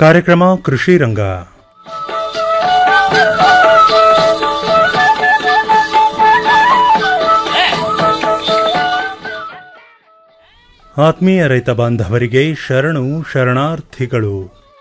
ಕಾರ್ಯಕ್ರಮ ಕೃಷಿ ರಂಗ ಆತ್ಮೀಯ ರೈತ ಬಾಂಧವರಿಗೆ ಶರಣು ಶರಣಾರ್ಥಿಗಳು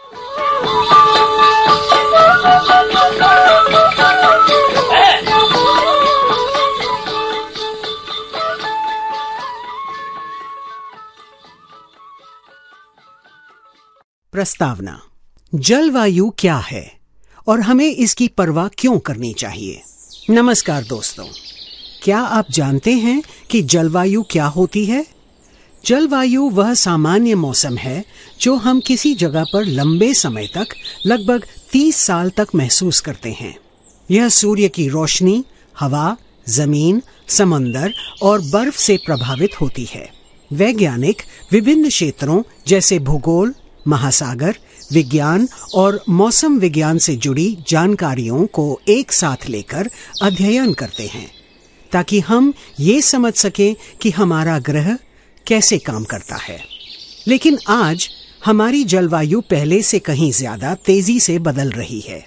प्रस्तावना जलवायु क्या है और हमें इसकी परवाह क्यों करनी चाहिए नमस्कार दोस्तों क्या आप जानते हैं कि जलवायु क्या होती है जलवायु वह सामान्य मौसम है जो हम किसी जगह पर लंबे समय तक लगभग 30 साल तक महसूस करते हैं यह सूर्य की रोशनी हवा जमीन समंदर और बर्फ से प्रभावित होती है वैज्ञानिक विभिन्न क्षेत्रों जैसे भूगोल महासागर विज्ञान और मौसम विज्ञान से जुड़ी जानकारियों को एक साथ लेकर अध्ययन करते हैं ताकि हम ये समझ सकें कि हमारा ग्रह कैसे काम करता है लेकिन आज हमारी जलवायु पहले से कहीं ज्यादा तेजी से बदल रही है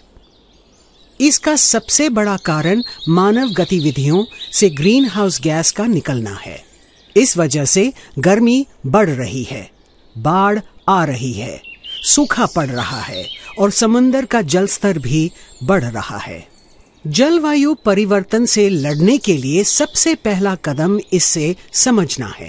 इसका सबसे बड़ा कारण मानव गतिविधियों से ग्रीन हाउस गैस का निकलना है इस वजह से गर्मी बढ़ रही है बाढ़ आ रही है सूखा पड़ रहा है और समंदर का जल स्तर भी बढ़ रहा है जलवायु परिवर्तन से लड़ने के लिए सबसे पहला कदम इससे समझना है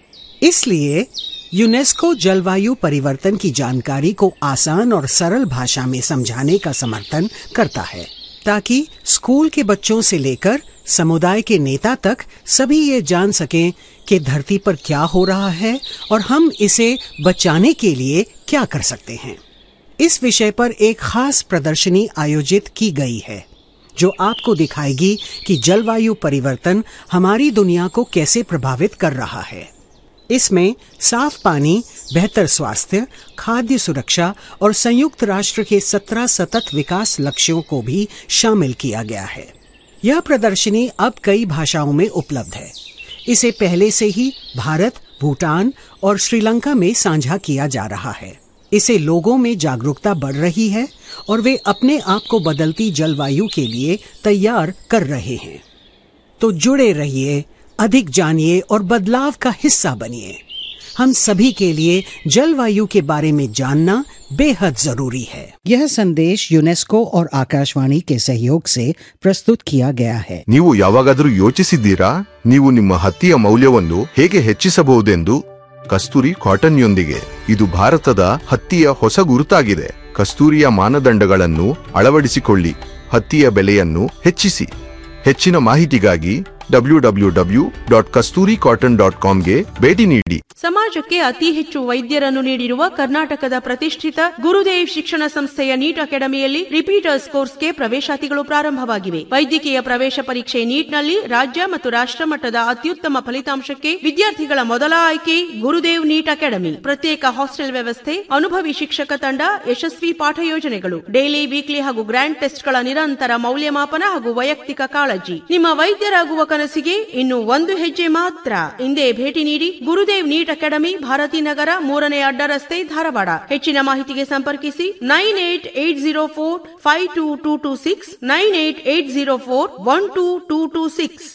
इसलिए यूनेस्को जलवायु परिवर्तन की जानकारी को आसान और सरल भाषा में समझाने का समर्थन करता है ताकि स्कूल के बच्चों से लेकर समुदाय के नेता तक सभी ये जान सकें कि धरती पर क्या हो रहा है और हम इसे बचाने के लिए क्या कर सकते हैं इस विषय पर एक खास प्रदर्शनी आयोजित की गई है जो आपको दिखाएगी कि जलवायु परिवर्तन हमारी दुनिया को कैसे प्रभावित कर रहा है इसमें साफ पानी बेहतर स्वास्थ्य खाद्य सुरक्षा और संयुक्त राष्ट्र के सत्रह सतत विकास लक्ष्यों को भी शामिल किया गया है यह प्रदर्शनी अब कई भाषाओं में उपलब्ध है इसे पहले से ही भारत भूटान और श्रीलंका में साझा किया जा रहा है इसे लोगों में जागरूकता बढ़ रही है और वे अपने आप को बदलती जलवायु के लिए तैयार कर रहे हैं तो जुड़े रहिए अधिक जानिए और बदलाव का हिस्सा बनिए हम सभी के लिए जलवायु के बारे में जानना बेहद जरूरी है यह संदेश यूनेस्को और आकाशवाणी के सहयोग से प्रस्तुत किया गया है ನೀವು ಯಾವಾಗಾದರೂ ಯೋಚಿಸಿದ್ದೀರಾ ನೀವು ನಿಮ್ಮ ಹತ್ತಿಯ ಮೌಲ್ಯವನ್ನು ಹೇಗೆ ಹೆಚ್ಚಿಸಬಹುದೆಂದು ಕಸ್ತೂರಿ ಕಾಟನ್ಯೊಂದಿಗೆ ಇದು ಭಾರತದ ಹತ್ತಿಯ ಹೊಸ ಗುರುತಾಗಿದೆ ಕಸ್ತೂರಿಯ ಮಾನದಂಡಗಳನ್ನು ಅಳವಡಿಸಿಕೊಳ್ಳಿ ಹತ್ತಿಯ ಬೆಲೆಯನ್ನು ಹೆಚ್ಚಿಸಿ ಹೆಚ್ಚಿನ ಮಾಹಿತಿಗಾಗಿ W W W dot Kasturi cotton dot ಕಾಮ್ಗೆ ಭೇಟಿ ನೀಡಿ ಸಮಾಜಕ್ಕೆ ಅತಿ ಹೆಚ್ಚು ವೈದ್ಯರನ್ನು ನೀಡಿರುವ ಕರ್ನಾಟಕದ ಪ್ರತಿಷ್ಠಿತ ಗುರುದೇವ್ ಶಿಕ್ಷಣ ಸಂಸ್ಥೆಯ ನೀಟ್ ಅಕಾಡೆಮಿಯಲ್ಲಿ ರಿಪೀಟರ್ಸ್ ಕೋರ್ಸ್ಗೆ ಪ್ರವೇಶಾತಿಗಳು ಪ್ರಾರಂಭವಾಗಿವೆ ವೈದ್ಯಕೀಯ ಪ್ರವೇಶ ಪರೀಕ್ಷೆ ನೀಟ್ನಲ್ಲಿ ರಾಜ್ಯ ಮತ್ತು ರಾಷ್ಟ್ರ ಮಟ್ಟದ ಅತ್ಯುತ್ತಮ ಫಲಿತಾಂಶಕ್ಕೆ ವಿದ್ಯಾರ್ಥಿಗಳ ಮೊದಲ ಆಯ್ಕೆ ಗುರುದೇವ್ ನೀಟ್ ಅಕಾಡೆಮಿ ಪ್ರತ್ಯೇಕ ಹಾಸ್ಟೆಲ್ ವ್ಯವಸ್ಥೆ ಅನುಭವಿ ಶಿಕ್ಷಕ ತಂಡ ಯಶಸ್ವಿ ಪಾಠ ಯೋಜನೆಗಳು ಡೈಲಿ ವೀಕ್ಲಿ ಹಾಗೂ ಗ್ರ್ಯಾಂಡ್ ಟೆಸ್ಟ್ಗಳ ನಿರಂತರ ಮೌಲ್ಯಮಾಪನ ಹಾಗೂ ವೈಯಕ್ತಿಕ ಕಾಳಜಿ ನಿಮ್ಮ ವೈದ್ಯರಾಗುವ ಕನಸಿಗೆ ಇನ್ನು ಒಂದು ಹೆಜ್ಜೆ ಮಾತ್ರ ಹಿಂದೆ ಭೇಟಿ ನೀಡಿ ಗುರುದೇವ್ ನೀಟ್ ಅಕಾಡೆಮಿ ಭಾರತಿ ನಗರ ಮೂರನೇ ಅಡ್ಡ ರಸ್ತೆ ಧಾರವಾಡ ಹೆಚ್ಚಿನ ಮಾಹಿತಿಗೆ ಸಂಪರ್ಕಿಸಿ nine eight eight zero four five two two two six nine eight eight zero four one two two two six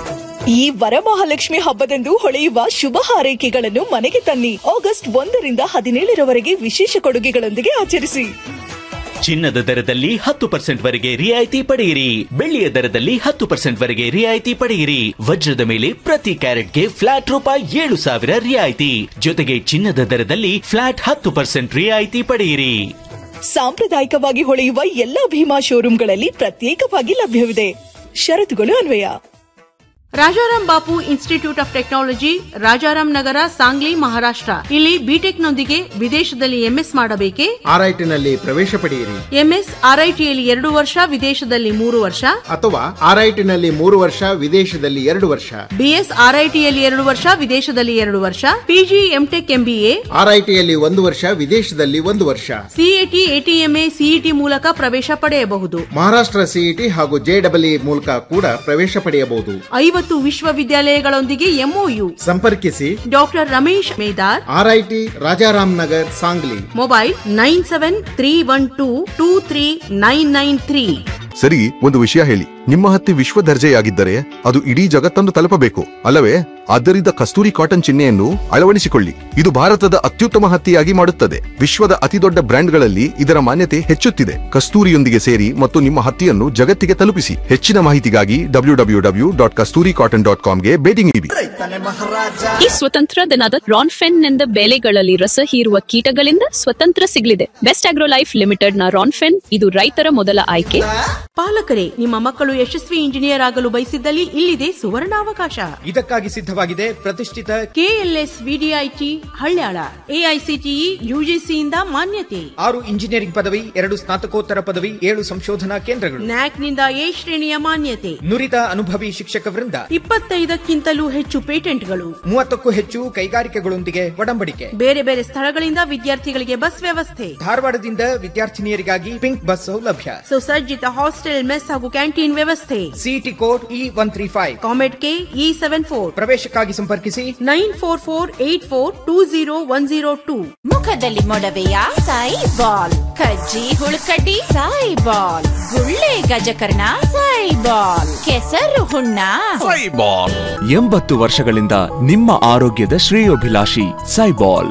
ಈ ವರಮಹಾಲಕ್ಷ್ಮಿ ಹಬ್ಬದಂದು ಹೊಳೆಯುವ ಶುಭ ಹಾರೈಕೆಗಳನ್ನು ಮನೆಗೆ ತನ್ನಿ ಆಗಸ್ಟ್ ಒಂದರಿಂದ ಹದಿನೇಳರವರೆಗೆ ವಿಶೇಷ ಕೊಡುಗೆಗಳೊಂದಿಗೆ ಆಚರಿಸಿ ಚಿನ್ನದ ದರದಲ್ಲಿ ಹತ್ತು ಪರ್ಸೆಂಟ್ ವರೆಗೆ ರಿಯಾಯಿತಿ ಪಡೆಯಿರಿ ಬೆಳ್ಳಿಯ ದರದಲ್ಲಿ ಹತ್ತು ಪರ್ಸೆಂಟ್ ವರೆಗೆ ರಿಯಾಯಿತಿ ಪಡೆಯಿರಿ ವಜ್ರದ ಮೇಲೆ ಪ್ರತಿ ಕ್ಯಾರೆಟ್ಗೆ ಫ್ಲಾಟ್ ರೂಪಾಯಿ ಏಳು ಸಾವಿರ ರಿಯಾಯಿತಿ ಜೊತೆಗೆ ಚಿನ್ನದ ದರದಲ್ಲಿ ಫ್ಲಾಟ್ ಹತ್ತು ಪರ್ಸೆಂಟ್ ರಿಯಾಯಿತಿ ಪಡೆಯಿರಿ ಸಾಂಪ್ರದಾಯಿಕವಾಗಿ ಹೊಳೆಯುವ ಎಲ್ಲಾ ಭೀಮಾ ಶೋರೂಮ್ಗಳಲ್ಲಿ ಪ್ರತ್ಯೇಕವಾಗಿ ಲಭ್ಯವಿದೆ ಷರತ್ತುಗಳು ಅನ್ವಯ Rajaram Bapu institute of technology Rajaram Nagar Sangli Maharashtra ಇಲ್ಲಿ ಬಿಟೆಕ್ ನೊಂದಿಗೆ ವಿದೇಶದಲ್ಲಿ ಎಂಎಸ್ ಮಾಡಬೇಕೆ ಆರ್ಐಟಿನಲ್ಲಿ ಪ್ರವೇಶ ಪಡೆಯಿರಿ ಎಂಎಸ್ ಆರ್ಐಟಿಯಲ್ಲಿ ಎರಡು ವರ್ಷ ವಿದೇಶದಲ್ಲಿ ಮೂರು ವರ್ಷ ಅಥವಾ ಆರ್ಐಟಿನಲ್ಲಿ ಮೂರು ವರ್ಷ ವಿದೇಶದಲ್ಲಿ ಎರಡು ವರ್ಷ ಬಿಎಸ್ ಆರ್ಐಟಿಯಲ್ಲಿ ಎರಡು ವರ್ಷ ವಿದೇಶದಲ್ಲಿ ಎರಡು ವರ್ಷ ಪಿಜಿ ಎಂಟೆಕ್ ಎಂಬಿಎ ಆರ್ಐಟಿಯಲ್ಲಿ ಒಂದು ವರ್ಷ ವಿದೇಶದಲ್ಲಿ ಒಂದು ವರ್ಷ ಸಿಎಟಿ ಎಟಿಎಂಎ ಸಿಇಟಿ ಮೂಲಕ ಪ್ರವೇಶ ಪಡೆಯಬಹುದು ಮಹಾರಾಷ್ಟ್ರ ಸಿಇಟಿ ಹಾಗೂ ಜೆಡಬ್ಲ್ಇ ಮೂಲಕ ಕೂಡ ಪ್ರವೇಶ ಪಡೆಯಬಹುದು ಐವತ್ತು ಒಂಬತ್ತು ವಿಶ್ವವಿದ್ಯಾಲಯಗಳೊಂದಿಗೆ ಎಂಒಯು ಸಂಪರ್ಕಿಸಿ doctor Ramesh Medar RIT Rajaram Nagar Sangli mobile nine seven three one two two three nine nine three ಸರಿ ಒಂದು ವಿಷಯ ಹೇಳಿ ನಿಮ್ಮ ಹತ್ತಿ ವಿಶ್ವ ದರ್ಜೆಯಾಗಿದ್ದರೆ ಅದು ಇಡೀ ಜಗತ್ತನ್ನು ತಲುಪಬೇಕು ಅಲ್ಲವೇ ಆದ್ದರಿಂದ ಕಸ್ತೂರಿ ಕಾಟನ್ ಚಿಹ್ನೆಯನ್ನು ಅಳವಡಿಸಿಕೊಳ್ಳಿ ಇದು ಭಾರತದ ಅತ್ಯುತ್ತಮ ಹತ್ತಿಯಾಗಿ ಮಾಡುತ್ತದೆ ವಿಶ್ವದ ಅತಿದೊಡ್ಡ ಬ್ರ್ಯಾಂಡ್ಗಳಲ್ಲಿ ಇದರ ಮಾನ್ಯತೆ ಹೆಚ್ಚುತ್ತಿದೆ ಕಸ್ತೂರಿಯೊಂದಿಗೆ ಸೇರಿ ಮತ್ತು ನಿಮ್ಮ ಹತ್ತಿಯನ್ನು ಜಗತ್ತಿಗೆ ತಲುಪಿಸಿ ಹೆಚ್ಚಿನ ಮಾಹಿತಿಗಾಗಿ W W W dot Kasturi cotton dot ಕಾಮ್ಗೆ ಭೇಟಿ ನೀಡಿ ಈ ಸ್ವತಂತ್ರ ದಿನದ ರಾನ್ಫೆನ್ ನಿಂದ ಬೆಳೆಗಳಲ್ಲಿ ರಸ ಹೀರುವ ಕೀಟಗಳಿಂದ ಸ್ವತಂತ್ರ ಸಿಗಲಿದೆ ಬೆಸ್ಟ್ ಆಗ್ರೋ ಲೈಫ್ ಲಿಮಿಟೆಡ್ ನ ರಾನ್ಫೆನ್ ಇದು ರೈತರ ಮೊದಲ ಆಯ್ಕೆ ಪಾಲಕರೇ ನಿಮ್ಮ ಮಕ್ಕಳು ಯಶಸ್ವಿ ಇಂಜಿನಿಯರ್ ಆಗಲು ಬಯಸಿದ್ದಲ್ಲಿ ಇಲ್ಲಿದೆ ಸುವರ್ಣಾವಕಾಶ ಇದಕ್ಕಾಗಿ ಸಿದ್ಧವಾಗಿದೆ ಪ್ರತಿಷ್ಠಿತ ಕೆಎಲ್ಎಸ್ ವಿಡಿಐಟಿ ಹಳ್ಯಾಳ ಎಐಸಿಟಿಇ ಯುಜಿಸಿಯಿಂದ ಮಾನ್ಯತೆ ಆರು ಇಂಜಿನಿಯರಿಂಗ್ ಪದವಿ ಎರಡು ಸ್ನಾತಕೋತ್ತರ ಪದವಿ ಏಳು ಸಂಶೋಧನಾ ಕೇಂದ್ರಗಳು ನ್ಯಾಕ್ನಿಂದ ಎ ಶ್ರೇಣಿಯ ಮಾನ್ಯತೆ ನುರಿತ ಅನುಭವಿ ಶಿಕ್ಷಕ ವೃಂದ ಇಪ್ಪತ್ತೈದಕ್ಕಿಂತಲೂ ಹೆಚ್ಚು ಪೇಟೆಂಟ್ಗಳು ಮೂವತ್ತಕ್ಕೂ ಹೆಚ್ಚು ಕೈಗಾರಿಕೆಗಳೊಂದಿಗೆ ಒಡಂಬಡಿಕೆ ಬೇರೆ ಬೇರೆ ಸ್ಥಳಗಳಿಂದ ವಿದ್ಯಾರ್ಥಿಗಳಿಗೆ ಬಸ್ ವ್ಯವಸ್ಥೆ ಧಾರವಾಡದಿಂದ ವಿದ್ಯಾರ್ಥಿನಿಯರಿಗಾಗಿ ಪಿಂಕ್ ಬಸ್ ಸೌಲಭ್ಯ ಸುಸಜ್ಜಿತ ಹಾಸ್ಟೆಲ್ ಮೆಸ್ ಹಾಗೂ ಕ್ಯಾಂಟೀನ್ ವ್ಯವಸ್ಥೆ city code E one three five COMEDK E seven four ಪ್ರವೇಶಕ್ಕಾಗಿ ಸಂಪರ್ಕಿಸಿ nine four four eight four two zero one zero two ಮುಖದಲ್ಲಿ ಮೊಡವೆಯ ಸಾಯಿ ಬಾಲ್ ಕಜ್ಜಿ ಹುಳುಕಡ್ಡಿ ಸಾಯಿ ಬಾಲ್ ಗುಳ್ಳೆ ಗಜಕರ್ಣ ಸಾಯಿ ಬಾಲ್ ಕೆಸರು ಹುಣ್ಣ ಎಂಬತ್ತು ವರ್ಷಗಳಿಂದ ನಿಮ್ಮ ಆರೋಗ್ಯದ ಶ್ರೇಯೋಭಿಲಾಷಿ ಸೈಬಾಲ್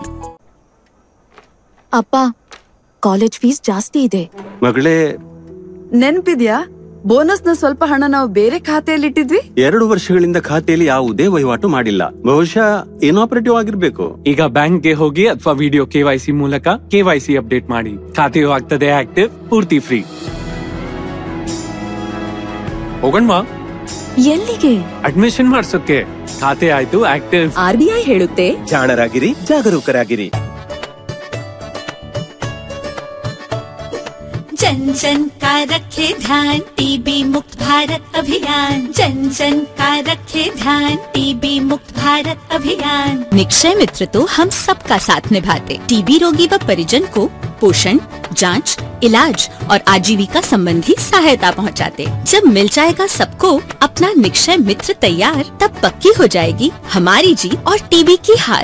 ಅಪ್ಪ ಕಾಲೇಜ್ ಫೀಸ್ ಜಾಸ್ತಿ ಇದೆ ಮಗಳೇ ನೆನ್ಪಿದ್ಯಾ ಬೋನಸ್ ನ ಸ್ವಲ್ಪ ಹಣ ನಾವು ಬೇರೆ ಖಾತೆಯಲ್ಲಿಟ್ಟಿದ್ವಿ ಎರಡು ವರ್ಷಗಳಿಂದ ಖಾತೆಯಲ್ಲಿ ಯಾವುದೇ ವಹಿವಾಟು ಮಾಡಿಲ್ಲ ಬಹುಶಃ ಇನಾಪರೇಟಿವ್ ಆಗಿರ್ಬೇಕು ಈಗ ಬ್ಯಾಂಕ್ಗೆ ಹೋಗಿ ಅಥವಾ ವಿಡಿಯೋ ಕೆವೈಸಿ ಮೂಲಕ ಕೆವೈಸಿ ಅಪ್ಡೇಟ್ ಮಾಡಿ ಖಾತೆಯು ಆಗ್ತದೆ ಆಕ್ಟಿವ್ ಪೂರ್ತಿ ಫ್ರೀ ಹೋಗಣ್ವಾ ಎಲ್ಲಿಗೆ ಅಡ್ಮಿಷನ್ ಮಾಡ್ಸೋಕೆ ಖಾತೆ ಆಯ್ತು ಆಕ್ಟಿವ್ ಆರ್ಬಿಐ ಹೇಳುತ್ತೆ ಜಾಣರಾಗಿರಿ ಜಾಗರೂಕರಾಗಿರಿ जन जन का रखे ध्यान टीबी मुक्त भारत अभियान जन जन का रखे ध्यान टीबी मुक्त भारत अभियान निक्षय मित्र तो हम सबका साथ निभाते टीबी रोगी व परिजन को पोषण जांच, इलाज और आजीविका संबंधी सहायता पहुंचाते। जब मिल जाएगा सबको अपना निक्षय मित्र तैयार तब पक्की हो जाएगी हमारी जीत और टीबी की हार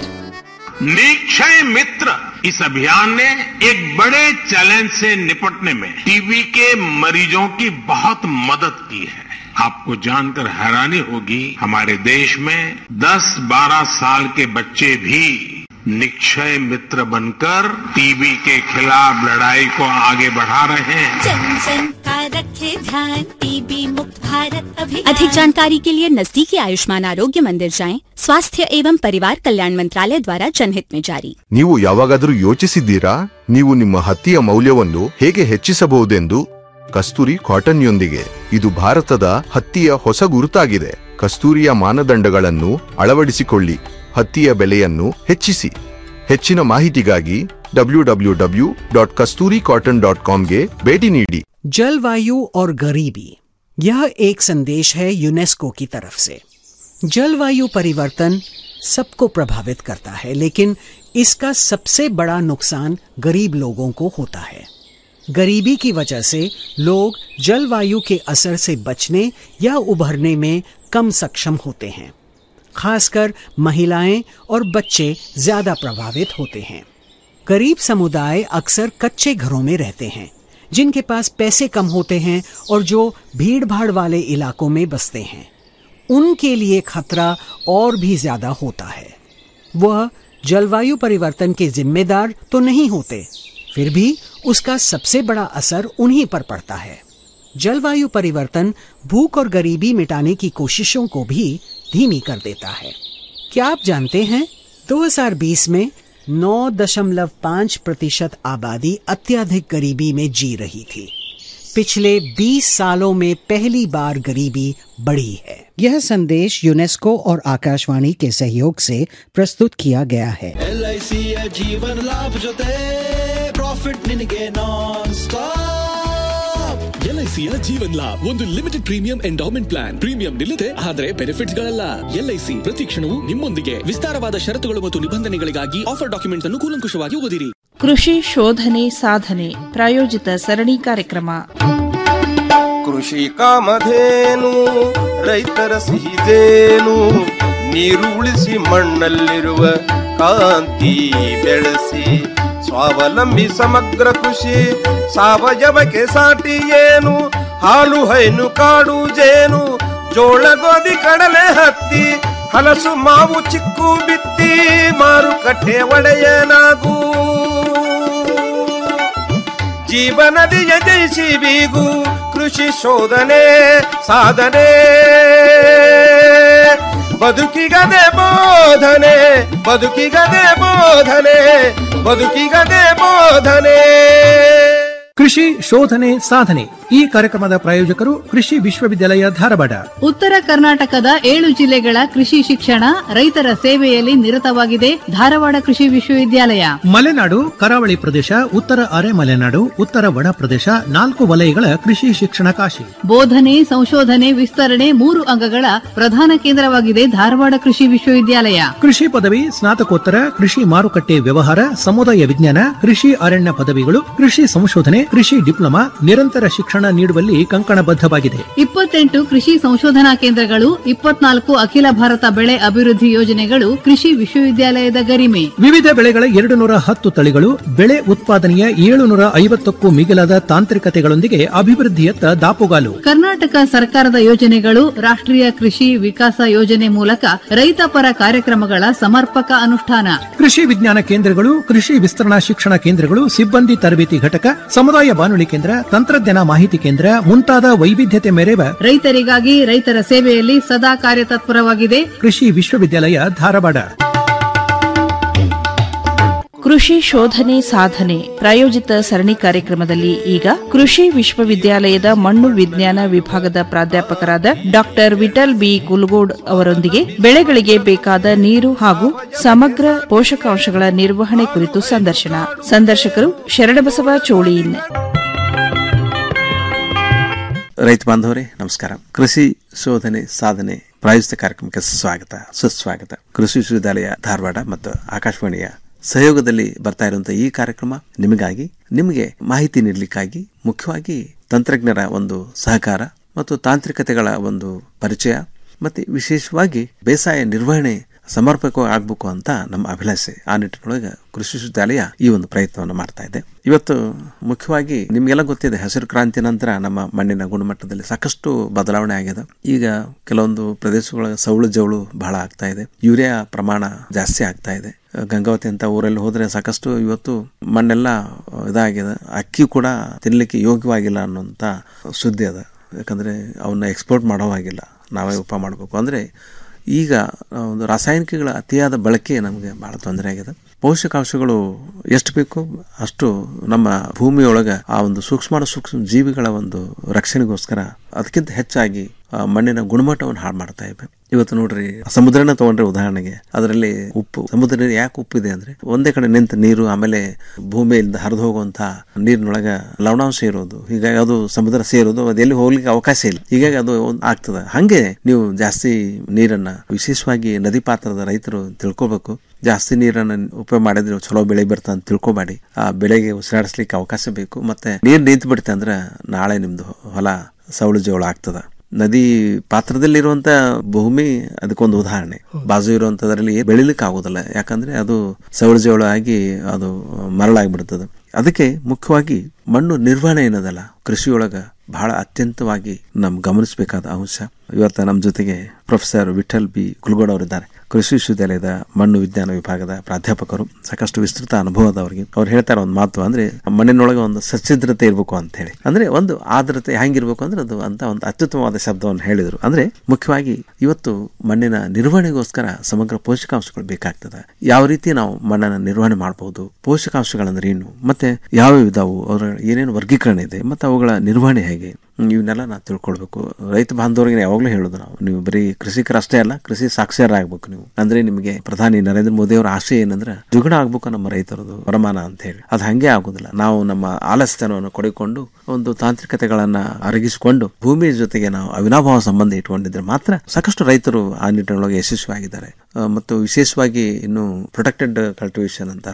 निक्षय मित्र इस अभियान ने एक बड़े चैलेंज से निपटने में टीबी के मरीजों की बहुत मदद की है आपको जानकर हैरानी होगी हमारे देश में 10-12 साल के बच्चे भी निक्षय मित्र बनकर टीबी के खिलाफ लड़ाई को आगे बढ़ा रहे हैं जन जन का रखे ध्यान टीबी मुक्त भारत अभियान अधिक जानकारी के लिए नजदीकी आयुष्मान आरोग्य मंदिर जाएं स्वास्थ्य एवं परिवार कल्याण मंत्रालय द्वारा जनहित में जारी ನೀವು ಯಾವಾಗಾದರೂ ಯೋಚಿಸಿದ್ದೀರಾ ನೀವು ನಿಮ್ಮ ಹತ್ತಿಯ ಮೌಲ್ಯವನ್ನು ಹೇಗೆ ಹೆಚ್ಚಿಸಬಹುದೆಂದು ಕಸ್ತೂರಿ ಕಾಟನ್ಯೊಂದಿಗೆ ಇದು ಭಾರತದ ಹತ್ತಿಯ ಹೊಸ ಗುರುತಾಗಿದೆ ಕಸ್ತೂರಿಯ ಮಾನದಂಡಗಳನ್ನು ಅಳವಡಿಸಿಕೊಳ್ಳಿ ಹತ್ತಿಯ ಬೆಲೆಯನ್ನು ಹೆಚ್ಚಿಸಿ ಹೆಚ್ಚಿನ ಮಾಹಿತಿಗಾಗಿ W W W dot Kasturi cotton dot ಕಾಮ್ಗೆ ಭೇಟಿ ನೀಡಿ जलवायु और गरीबी यह एक संदेश है यूनेस्को की तरफ से जलवायु परिवर्तन सबको प्रभावित करता है लेकिन इसका सबसे बड़ा नुकसान गरीब लोगों को होता है गरीबी की वजह से लोग जलवायु के असर से बचने या उभरने में कम सक्षम होते हैं खासकर महिलाएं और बच्चे ज्यादा प्रभावित होते हैं गरीब समुदाय अक्सर कच्चे घरों में रहते हैं जिनके पास पैसे कम होते हैं और जो भीड़ भाड़ वाले इलाकों में बसते हैं उनके लिए खतरा और भी ज्यादा होता है वह जलवायु परिवर्तन के जिम्मेदार तो नहीं होते फिर भी उसका सबसे बड़ा असर उन्हीं पर पड़ता है जलवायु परिवर्तन भूख और गरीबी मिटाने की कोशिशों को भी धीमी कर देता है क्या आप जानते हैं 2020 में 9.5 प्रतिशत आबादी अत्यधिक गरीबी में जी रही थी पिछले 20 सालों में पहली बार गरीबी बढ़ी है यह संदेश यूनेस्को और आकाशवाणी के सहयोग से प्रस्तुत किया गया है ಎಲ್ ಐ ಸಿಯ ಜೀವನ ಲಾಭ ಜೊತೆ ಪ್ರಾಫಿಟ್ ನಿನಗೆ ನಾನ್ ಸ್ಟಾಪ್ ಎಲ್ಐಸಿಯ ಜೀವನ್ ಲಾಭ್ ಒಂದು limited premium endowment plan premium ನಿಲ್ಲದೆ ಆದರೆ ಬೆನಿಫಿಟ್ಸ್ ಗಳಲ್ಲ ಎಲ್ಐಸಿ ಪ್ರತಿ ಕ್ಷಣವೂ ನಿಮ್ಮೊಂದಿಗೆ ವಿಸ್ತಾರವಾದ ಷರತ್ತುಗಳು ಮತ್ತು ನಿಬಂಧನೆಗಳಿಗಾಗಿ ಆಫರ್ ಡಾಕ್ಯುಮೆಂಟ್ಸ್ ಅನ್ನು ಕೂಲಂಕುಷವಾಗಿ ಓದಿರಿ ಕೃಷಿ ಶೋಧನೆ ಸಾಧನೆ ಪ್ರಾಯೋಜಿತ ಸರಣಿ ಕಾರ್ಯಕ್ರಮ ಕೃಷಿ ಕಾಮಧೇನು ರೈತರ ಸಿಹಿದೇನು ನೀರು ಉಳಿಸಿ ಮಣ್ಣಲ್ಲಿರುವ ಕಾಂತಿ ಬೆಳೆಸಿ ಸ್ವಾವಲಂಬಿ ಸಮಗ್ರ ಕೃಷಿ ಸಾವಯವಕ್ಕೆ ಸಾಟಿ ಏನು ಹಾಲು ಹೈನು ಕಾಡು ಜೇನು ಜೋಳ ಗೋಧಿ ಕಡಲೆ ಹತ್ತಿ ಹಲಸು ಮಾವು ಚಿಕ್ಕು ಬಿತ್ತಿ ಮಾರುಕಟ್ಟೆ ಒಡೆಯನಾಗೂ ಜೀವನದಿಯ ಜಯಿಸಿ ಬೀಗು ಕೃಷಿ ಶೋಧನೆ ಸಾಧನೆ ಬದುಕಿಗದೆ ಬೋಧನೆ ಬದುಕಿಗದೆ ಬೋಧನೆ ಬದುಕಿಗದೆ ಬೋಧನೆ ಕೃಷಿ ಶೋಧನೆ ಸಾಧನೆ ಈ ಕಾರ್ಯಕ್ರಮದ ಪ್ರಾಯೋಜಕರು ಕೃಷಿ ವಿಶ್ವವಿದ್ಯಾಲಯ ಧಾರವಾಡ ಉತ್ತರ ಕರ್ನಾಟಕದ ಏಳು ಜಿಲ್ಲೆಗಳ ಕೃಷಿ ಶಿಕ್ಷಣ ರೈತರ ಸೇವೆಯಲ್ಲಿ ನಿರತವಾಗಿದೆ ಧಾರವಾಡ ಕೃಷಿ ವಿಶ್ವವಿದ್ಯಾಲಯ ಮಲೆನಾಡು ಕರಾವಳಿ ಪ್ರದೇಶ ಉತ್ತರ ಅರೆ ಮಲೆನಾಡು ಉತ್ತರ ಒಣ ಪ್ರದೇಶ ನಾಲ್ಕು ವಲಯಗಳ ಕೃಷಿ ಶಿಕ್ಷಣ ಕಾಶಿ ಬೋಧನೆ ಸಂಶೋಧನೆ ವಿಸ್ತರಣೆ ಮೂರು ಅಂಗಗಳ ಪ್ರಧಾನ ಕೇಂದ್ರವಾಗಿದೆ ಧಾರವಾಡ ಕೃಷಿ ವಿಶ್ವವಿದ್ಯಾಲಯ ಕೃಷಿ ಪದವಿ ಸ್ನಾತಕೋತ್ತರ ಕೃಷಿ ಮಾರುಕಟ್ಟೆ ವ್ಯವಹಾರ ಸಮುದಾಯ ವಿಜ್ಞಾನ ಕೃಷಿ ಅರಣ್ಯ ಪದವಿಗಳು ಕೃಷಿ ಸಂಶೋಧನೆ ಕೃಷಿ ಡಿಪ್ಲೊಮಾ ನಿರಂತರ ಶಿಕ್ಷಣ ನೀಡುವಲ್ಲಿ ಕಂಕಣಬದ್ಧವಾಗಿದೆ ಇಪ್ಪತ್ತೆಂಟು ಕೃಷಿ ಸಂಶೋಧನಾ ಕೇಂದ್ರಗಳು ಇಪ್ಪತ್ನಾಲ್ಕು ಅಖಿಲ ಭಾರತ ಬೆಳೆ ಅಭಿವೃದ್ಧಿ ಯೋಜನೆಗಳು ಕೃಷಿ ವಿಶ್ವವಿದ್ಯಾಲಯದ ಗರಿಮೆ ವಿವಿಧ ಬೆಳೆಗಳ ಎರಡು ನೂರ ಹತ್ತು ತಳಿಗಳು ಬೆಳೆ ಉತ್ಪಾದನೆಯ ಏಳುನೂರ ಐವತ್ತಕ್ಕೂ ಮಿಗಿಲಾದ ತಾಂತ್ರಿಕತೆಗಳೊಂದಿಗೆ ಅಭಿವೃದ್ಧಿಯತ್ತ ದಾಪುಗಾಲು ಕರ್ನಾಟಕ ಸರ್ಕಾರದ ಯೋಜನೆಗಳು ರಾಷ್ಟ್ರೀಯ ಕೃಷಿ ವಿಕಾಸ ಯೋಜನೆ ಮೂಲಕ ರೈತ ಪರ ಕಾರ್ಯಕ್ರಮಗಳ ಸಮರ್ಪಕ ಅನುಷ್ಠಾನ ಕೃಷಿ ವಿಜ್ಞಾನ ಕೇಂದ್ರಗಳು ಕೃಷಿ ವಿಸ್ತರಣಾ ಶಿಕ್ಷಣ ಕೇಂದ್ರಗಳು ಸಿಬ್ಬಂದಿ ತರಬೇತಿ ಘಟಕ ಸಮುದಾಯ ಬಾನುಲಿ ಕೇಂದ್ರ ತಂತ್ರಜ್ಞಾನ ಮಾಹಿತಿ ಕೇಂದ್ರ ಮುಂತಾದ ವೈವಿಧ್ಯತೆ ಮೆರೆವ ರೈತರಿಗಾಗಿ ರೈತರ ಸೇವೆಯಲ್ಲಿ ಸದಾ ಕಾರ್ಯತತ್ಪರವಾಗಿದೆ ಕೃಷಿ ವಿಶ್ವವಿದ್ಯಾಲಯ ಧಾರವಾಡ ಕೃಷಿ ಶೋಧನೆ ಸಾಧನೆ ಪ್ರಾಯೋಜಿತ ಸರಣಿ ಕಾರ್ಯಕ್ರಮದಲ್ಲಿ ಈಗ ಕೃಷಿ ವಿಶ್ವವಿದ್ಯಾಲಯದ ಮಣ್ಣು ವಿಜ್ಞಾನ ವಿಭಾಗದ ಪ್ರಾಧ್ಯಾಪಕರಾದ ಡಾಕ್ಟರ್ ವಿಠಲ್ ಬಿ ಕುಲ್ಗೋಡ್ ಅವರೊಂದಿಗೆ ಬೆಳೆಗಳಿಗೆ ಬೇಕಾದ ನೀರು ಹಾಗೂ ಸಮಗ್ರ ಪೋಷಕಾಂಶಗಳ ನಿರ್ವಹಣೆ ಕುರಿತು ಸಂದರ್ಶನ ಸಂದರ್ಶಕರು ಶರಣಬಸವ ಚೋಳೀನ್ ರೈತ ಬಾಂಧವರೇ ನಮಸ್ಕಾರ ಕೃಷಿ ಶೋಧನೆ ಸಾಧನೆ ಪ್ರಾಯೋಜಿತ ಕಾರ್ಯಕ್ರಮಕ್ಕೆ ಸ್ವಾಗತ ಸುಸ್ವಾಗತ ಕೃಷಿ ವಿಶ್ವವಿದ್ಯಾಲಯ ಧಾರವಾಡ ಮತ್ತು ಆಕಾಶವಾಣಿಯ ಸಹಯೋಗದಲ್ಲಿ ಬರ್ತಾ ಇರುವಂತಹ ಈ ಕಾರ್ಯಕ್ರಮ ನಿಮಗಾಗಿ ನಿಮಗೆ ಮಾಹಿತಿ ನೀಡಲಿಕ್ಕಾಗಿ ಮುಖ್ಯವಾಗಿ ತಂತ್ರಜ್ಞರ ಒಂದು ಸಹಕಾರ ಮತ್ತು ತಾಂತ್ರಿಕತೆಗಳ ಒಂದು ಪರಿಚಯ ಮತ್ತೆ ವಿಶೇಷವಾಗಿ ಬೇಸಾಯ ನಿರ್ವಹಣೆ ಸಮರ್ಪಕವಾಗಿ ಆಗ್ಬೇಕು ಅಂತ ನಮ್ಮ ಅಭಿಲಾಷೆ ಆ ನಿಟ್ಟಿನೊಳಗೆ ಕೃಷಿ ವಿಶ್ವವಿದ್ಯಾಲಯ ಈ ಒಂದು ಪ್ರಯತ್ನವನ್ನು ಮಾಡ್ತಾ ಇದೆ ಇವತ್ತು ಮುಖ್ಯವಾಗಿ ನಿಮಗೆಲ್ಲ ಗೊತ್ತಿದೆ ಹಸಿರು ಕ್ರಾಂತಿ ನಂತರ ನಮ್ಮ ಮಣ್ಣಿನ ಗುಣಮಟ್ಟದಲ್ಲಿ ಸಾಕಷ್ಟು ಬದಲಾವಣೆ ಆಗಿದೆ ಈಗ ಕೆಲವೊಂದು ಪ್ರದೇಶಗಳ ಸೌಳು ಜವಳು ಬಹಳ ಆಗ್ತಾ ಇದೆ ಯೂರಿಯಾ ಪ್ರಮಾಣ ಜಾಸ್ತಿ ಆಗ್ತಾ ಇದೆ ಗಂಗಾವತಿ ಅಂತ ಊರಲ್ಲಿ ಹೋದ್ರೆ ಸಾಕಷ್ಟು ಇವತ್ತು ಮಣ್ಣೆಲ್ಲ ಇದಾಗಿದೆ ಅಕ್ಕಿ ಕೂಡ ತಿನ್ನಲಿಕ್ಕೆ ಯೋಗ್ಯವಾಗಿಲ್ಲ ಅನ್ನುವಂಥ ಸುದ್ದಿ ಅದ ಯಾಕಂದ್ರೆ ಅವನ್ನ ಎಕ್ಸ್ಪೋರ್ಟ್ ಮಾಡೋ ಹಾಗಿಲ್ಲ ನಾವೇ ಉಪ ಮಾಡಬೇಕು ಅಂದ್ರೆ ಈಗ ಒಂದು ರಾಸಾಯನಿಕಗಳ ಅತಿಯಾದ ಬಳಕೆ ನಮಗೆ ಬಹಳ ತೊಂದರೆ ಆಗಿದೆ ಪೋಷಕಾಂಶಗಳು ಎಷ್ಟು ಬೇಕೋ ಅಷ್ಟು ನಮ್ಮ ಭೂಮಿಯೊಳಗೆ ಆ ಒಂದು ಸೂಕ್ಷ್ಮ ಸೂಕ್ಷ್ಮ ಜೀವಿಗಳ ಒಂದು ರಕ್ಷಣೆಗೋಸ್ಕರ ಅದಕ್ಕಿಂತ ಹೆಚ್ಚಾಗಿ ಆ ಮಣ್ಣಿನ ಗುಣಮಟ್ಟವನ್ನು ಹಾಳು ಮಾಡ್ತಾ ಇವೆ ಇವತ್ತು ನೋಡ್ರಿ ಸಮುದ್ರನ ತಗೊಂಡ್ರೆ ಉದಾಹರಣೆಗೆ ಅದರಲ್ಲಿ ಉಪ್ಪು ಸಮುದ್ರ ನೀರು ಯಾಕೆ ಉಪ್ಪಿದೆ ಅಂದ್ರೆ ಒಂದೇ ಕಡೆ ನಿಂತ ನೀರು ಆಮೇಲೆ ಭೂಮಿಯಿಂದ ಹರಿದು ಹೋಗುವಂತ ನೀರಿನೊಳಗ ಲವಣಾಂಶ ಇರೋದು ಹೀಗಾಗಿ ಅದು ಸಮುದ್ರ ಸೇರೋದು ಅದು ಎಲ್ಲಿ ಹೋಗ್ಲಿಕ್ಕೆ ಅವಕಾಶ ಇಲ್ಲ ಹೀಗಾಗಿ ಅದು ಒಂದ್ ಆಗ್ತದೆ ಹಂಗೆ ನೀವು ಜಾಸ್ತಿ ನೀರನ್ನ ವಿಶೇಷವಾಗಿ ನದಿ ಪಾತ್ರದ ರೈತರು ತಿಳ್ಕೊಬೇಕು ಜಾಸ್ತಿ ನೀರನ್ನ ಉಪಯೋಗ ಮಾಡಿದ್ರೆ ಚಲೋ ಬೆಳೆ ಬರ್ತಾ ಅಂತ ತಿಳ್ಕೊಬೇಡಿ ಆ ಬೆಳೆಗೆ ಉಸಿರಾಡಿಸ್ಲಿಕ್ಕೆ ಅವಕಾಶ ಬೇಕು ಮತ್ತೆ ನೀರ್ ನಿಂತು ಬಿಡುತ್ತೆ ಅಂದ್ರೆ ನಾಳೆ ನಿಮ್ದು ಹೊಲ ಸೌಳು ಜೋಳ ಆಗ್ತದ ನದಿ ಪಾತ್ರದಲ್ಲಿರುವಂತ ಭೂಮಿ ಅದಕ್ಕೊಂದು ಉದಾಹರಣೆ ಬಾಜು ಇರುವಂತದ್ರಲ್ಲಿ ಬೆಳಿಲಿಕ್ಕೆ ಆಗೋದಿಲ್ಲ ಯಾಕಂದ್ರೆ ಅದು ಸೌಳು ಜೋಳ ಆಗಿ ಅದು ಮರಳಾಗ್ಬಿಡ್ತದೆ ಅದಕ್ಕೆ ಮುಖ್ಯವಾಗಿ ಮಣ್ಣು ನಿರ್ವಹಣೆ ಏನದಲ್ಲ ಕೃಷಿಯೊಳಗ ಬಹಳ ಅತ್ಯಂತವಾಗಿ ನಮ್ ಗಮನಿಸಬೇಕಾದ ಅಂಶ ಇವತ್ತ ನಮ್ಮ ಜೊತೆಗೆ ಪ್ರೊಫೆಸರ್ ವಿಠಲ್ ಬಿ ಕುಲ್ಗೋಡ್ ಅವರಿದ್ದಾರೆ ಕೃಷಿ ವಿಶ್ವವಿದ್ಯಾಲಯದ ಮಣ್ಣು ವಿಜ್ಞಾನ ವಿಭಾಗದ ಪ್ರಾಧ್ಯಾಪಕರು ಸಾಕಷ್ಟು ವಿಸ್ತೃತ ಅನುಭವದವರಿಗೆ ಅವ್ರು ಹೇಳ್ತಾರೆ ಒಂದು ಮಾತು ಅಂದ್ರೆ ಮಣ್ಣಿನೊಳಗೆ ಒಂದು ಸಚ್ಛಿದ್ರತೆ ಇರಬೇಕು ಅಂತ ಹೇಳಿ ಅಂದ್ರೆ ಒಂದು ಆದ್ರತೆ ಹೆಂಗಿರ್ಬೇಕು ಅಂದ್ರೆ ಅದು ಅಂತ ಒಂದು ಅತ್ಯುತ್ತಮವಾದ ಶಬ್ದವನ್ನು ಹೇಳಿದರು ಅಂದ್ರೆ ಮುಖ್ಯವಾಗಿ ಇವತ್ತು ಮಣ್ಣಿನ ನಿರ್ವಹಣೆಗೋಸ್ಕರ ಸಮಗ್ರ ಪೋಷಕಾಂಶಗಳು ಬೇಕಾಗ್ತದೆ ಯಾವ ರೀತಿ ನಾವು ಮಣ್ಣನ್ನು ನಿರ್ವಹಣೆ ಮಾಡಬಹುದು ಪೋಷಕಾಂಶಗಳಂದ್ರೆ ಏನು ಮತ್ತೆ ಯಾವ ಇದಾವು ಅವರ ಏನೇನು ವರ್ಗೀಕರಣ ಇದೆ ಮತ್ತೆ ಅವುಗಳ ನಿರ್ವಹಣೆ ಹೇಗೆ ಇವನ್ನೆಲ್ಲ ನಾವು ತಿಳ್ಕೊಳ್ಬೇಕು ರೈತ ಬಾಂಧವರಿಗೆ ಯಾವಾಗಲೂ ಹೇಳೋದು ನಾವು ನೀವು ಬರೀ ಕೃಷಿಕರಷ್ಟೇ ಅಲ್ಲ ಕೃಷಿ ಸಾಕ್ಷರರಾಗಬೇಕು ನೀವು ಅಂದ್ರೆ ನಿಮಗೆ ಪ್ರಧಾನಿ ನರೇಂದ್ರ ಮೋದಿ ಅವರ ಆಶಯ ಏನಂದ್ರೆ ದ್ವಿಗುಣ ಆಗ್ಬೇಕು ನಮ್ಮ ರೈತರದು ವರಮಾನ ಅಂತ ಹೇಳಿ ಅದು ಹಂಗೆ ಆಗುದಿಲ್ಲ ನಾವು ನಮ್ಮ ಆಲಸ್ಯತನವನ್ನು ಕೊಡಿಕೊಂಡು ಒಂದು ತಾಂತ್ರಿಕತೆಗಳನ್ನ ಅರಗಿಸಿಕೊಂಡು ಭೂಮಿಯ ಜೊತೆಗೆ ನಾವು ಅವಿನಾಭಾವ ಸಂಬಂಧ ಇಟ್ಕೊಂಡಿದ್ರೆ ಮಾತ್ರ ಸಾಕಷ್ಟು ರೈತರು ಆ ನಿಟ್ಟಿನೊಳಗೆ ಯಶಸ್ವಿಯಾಗಿದ್ದಾರೆ ಮತ್ತು ವಿಶೇಷವಾಗಿ ಇನ್ನು ಪ್ರೊಟೆಕ್ಟೆಡ್ ಕಲ್ಟಿವೇಶನ್ ಅಂತಾರಲ್ಲ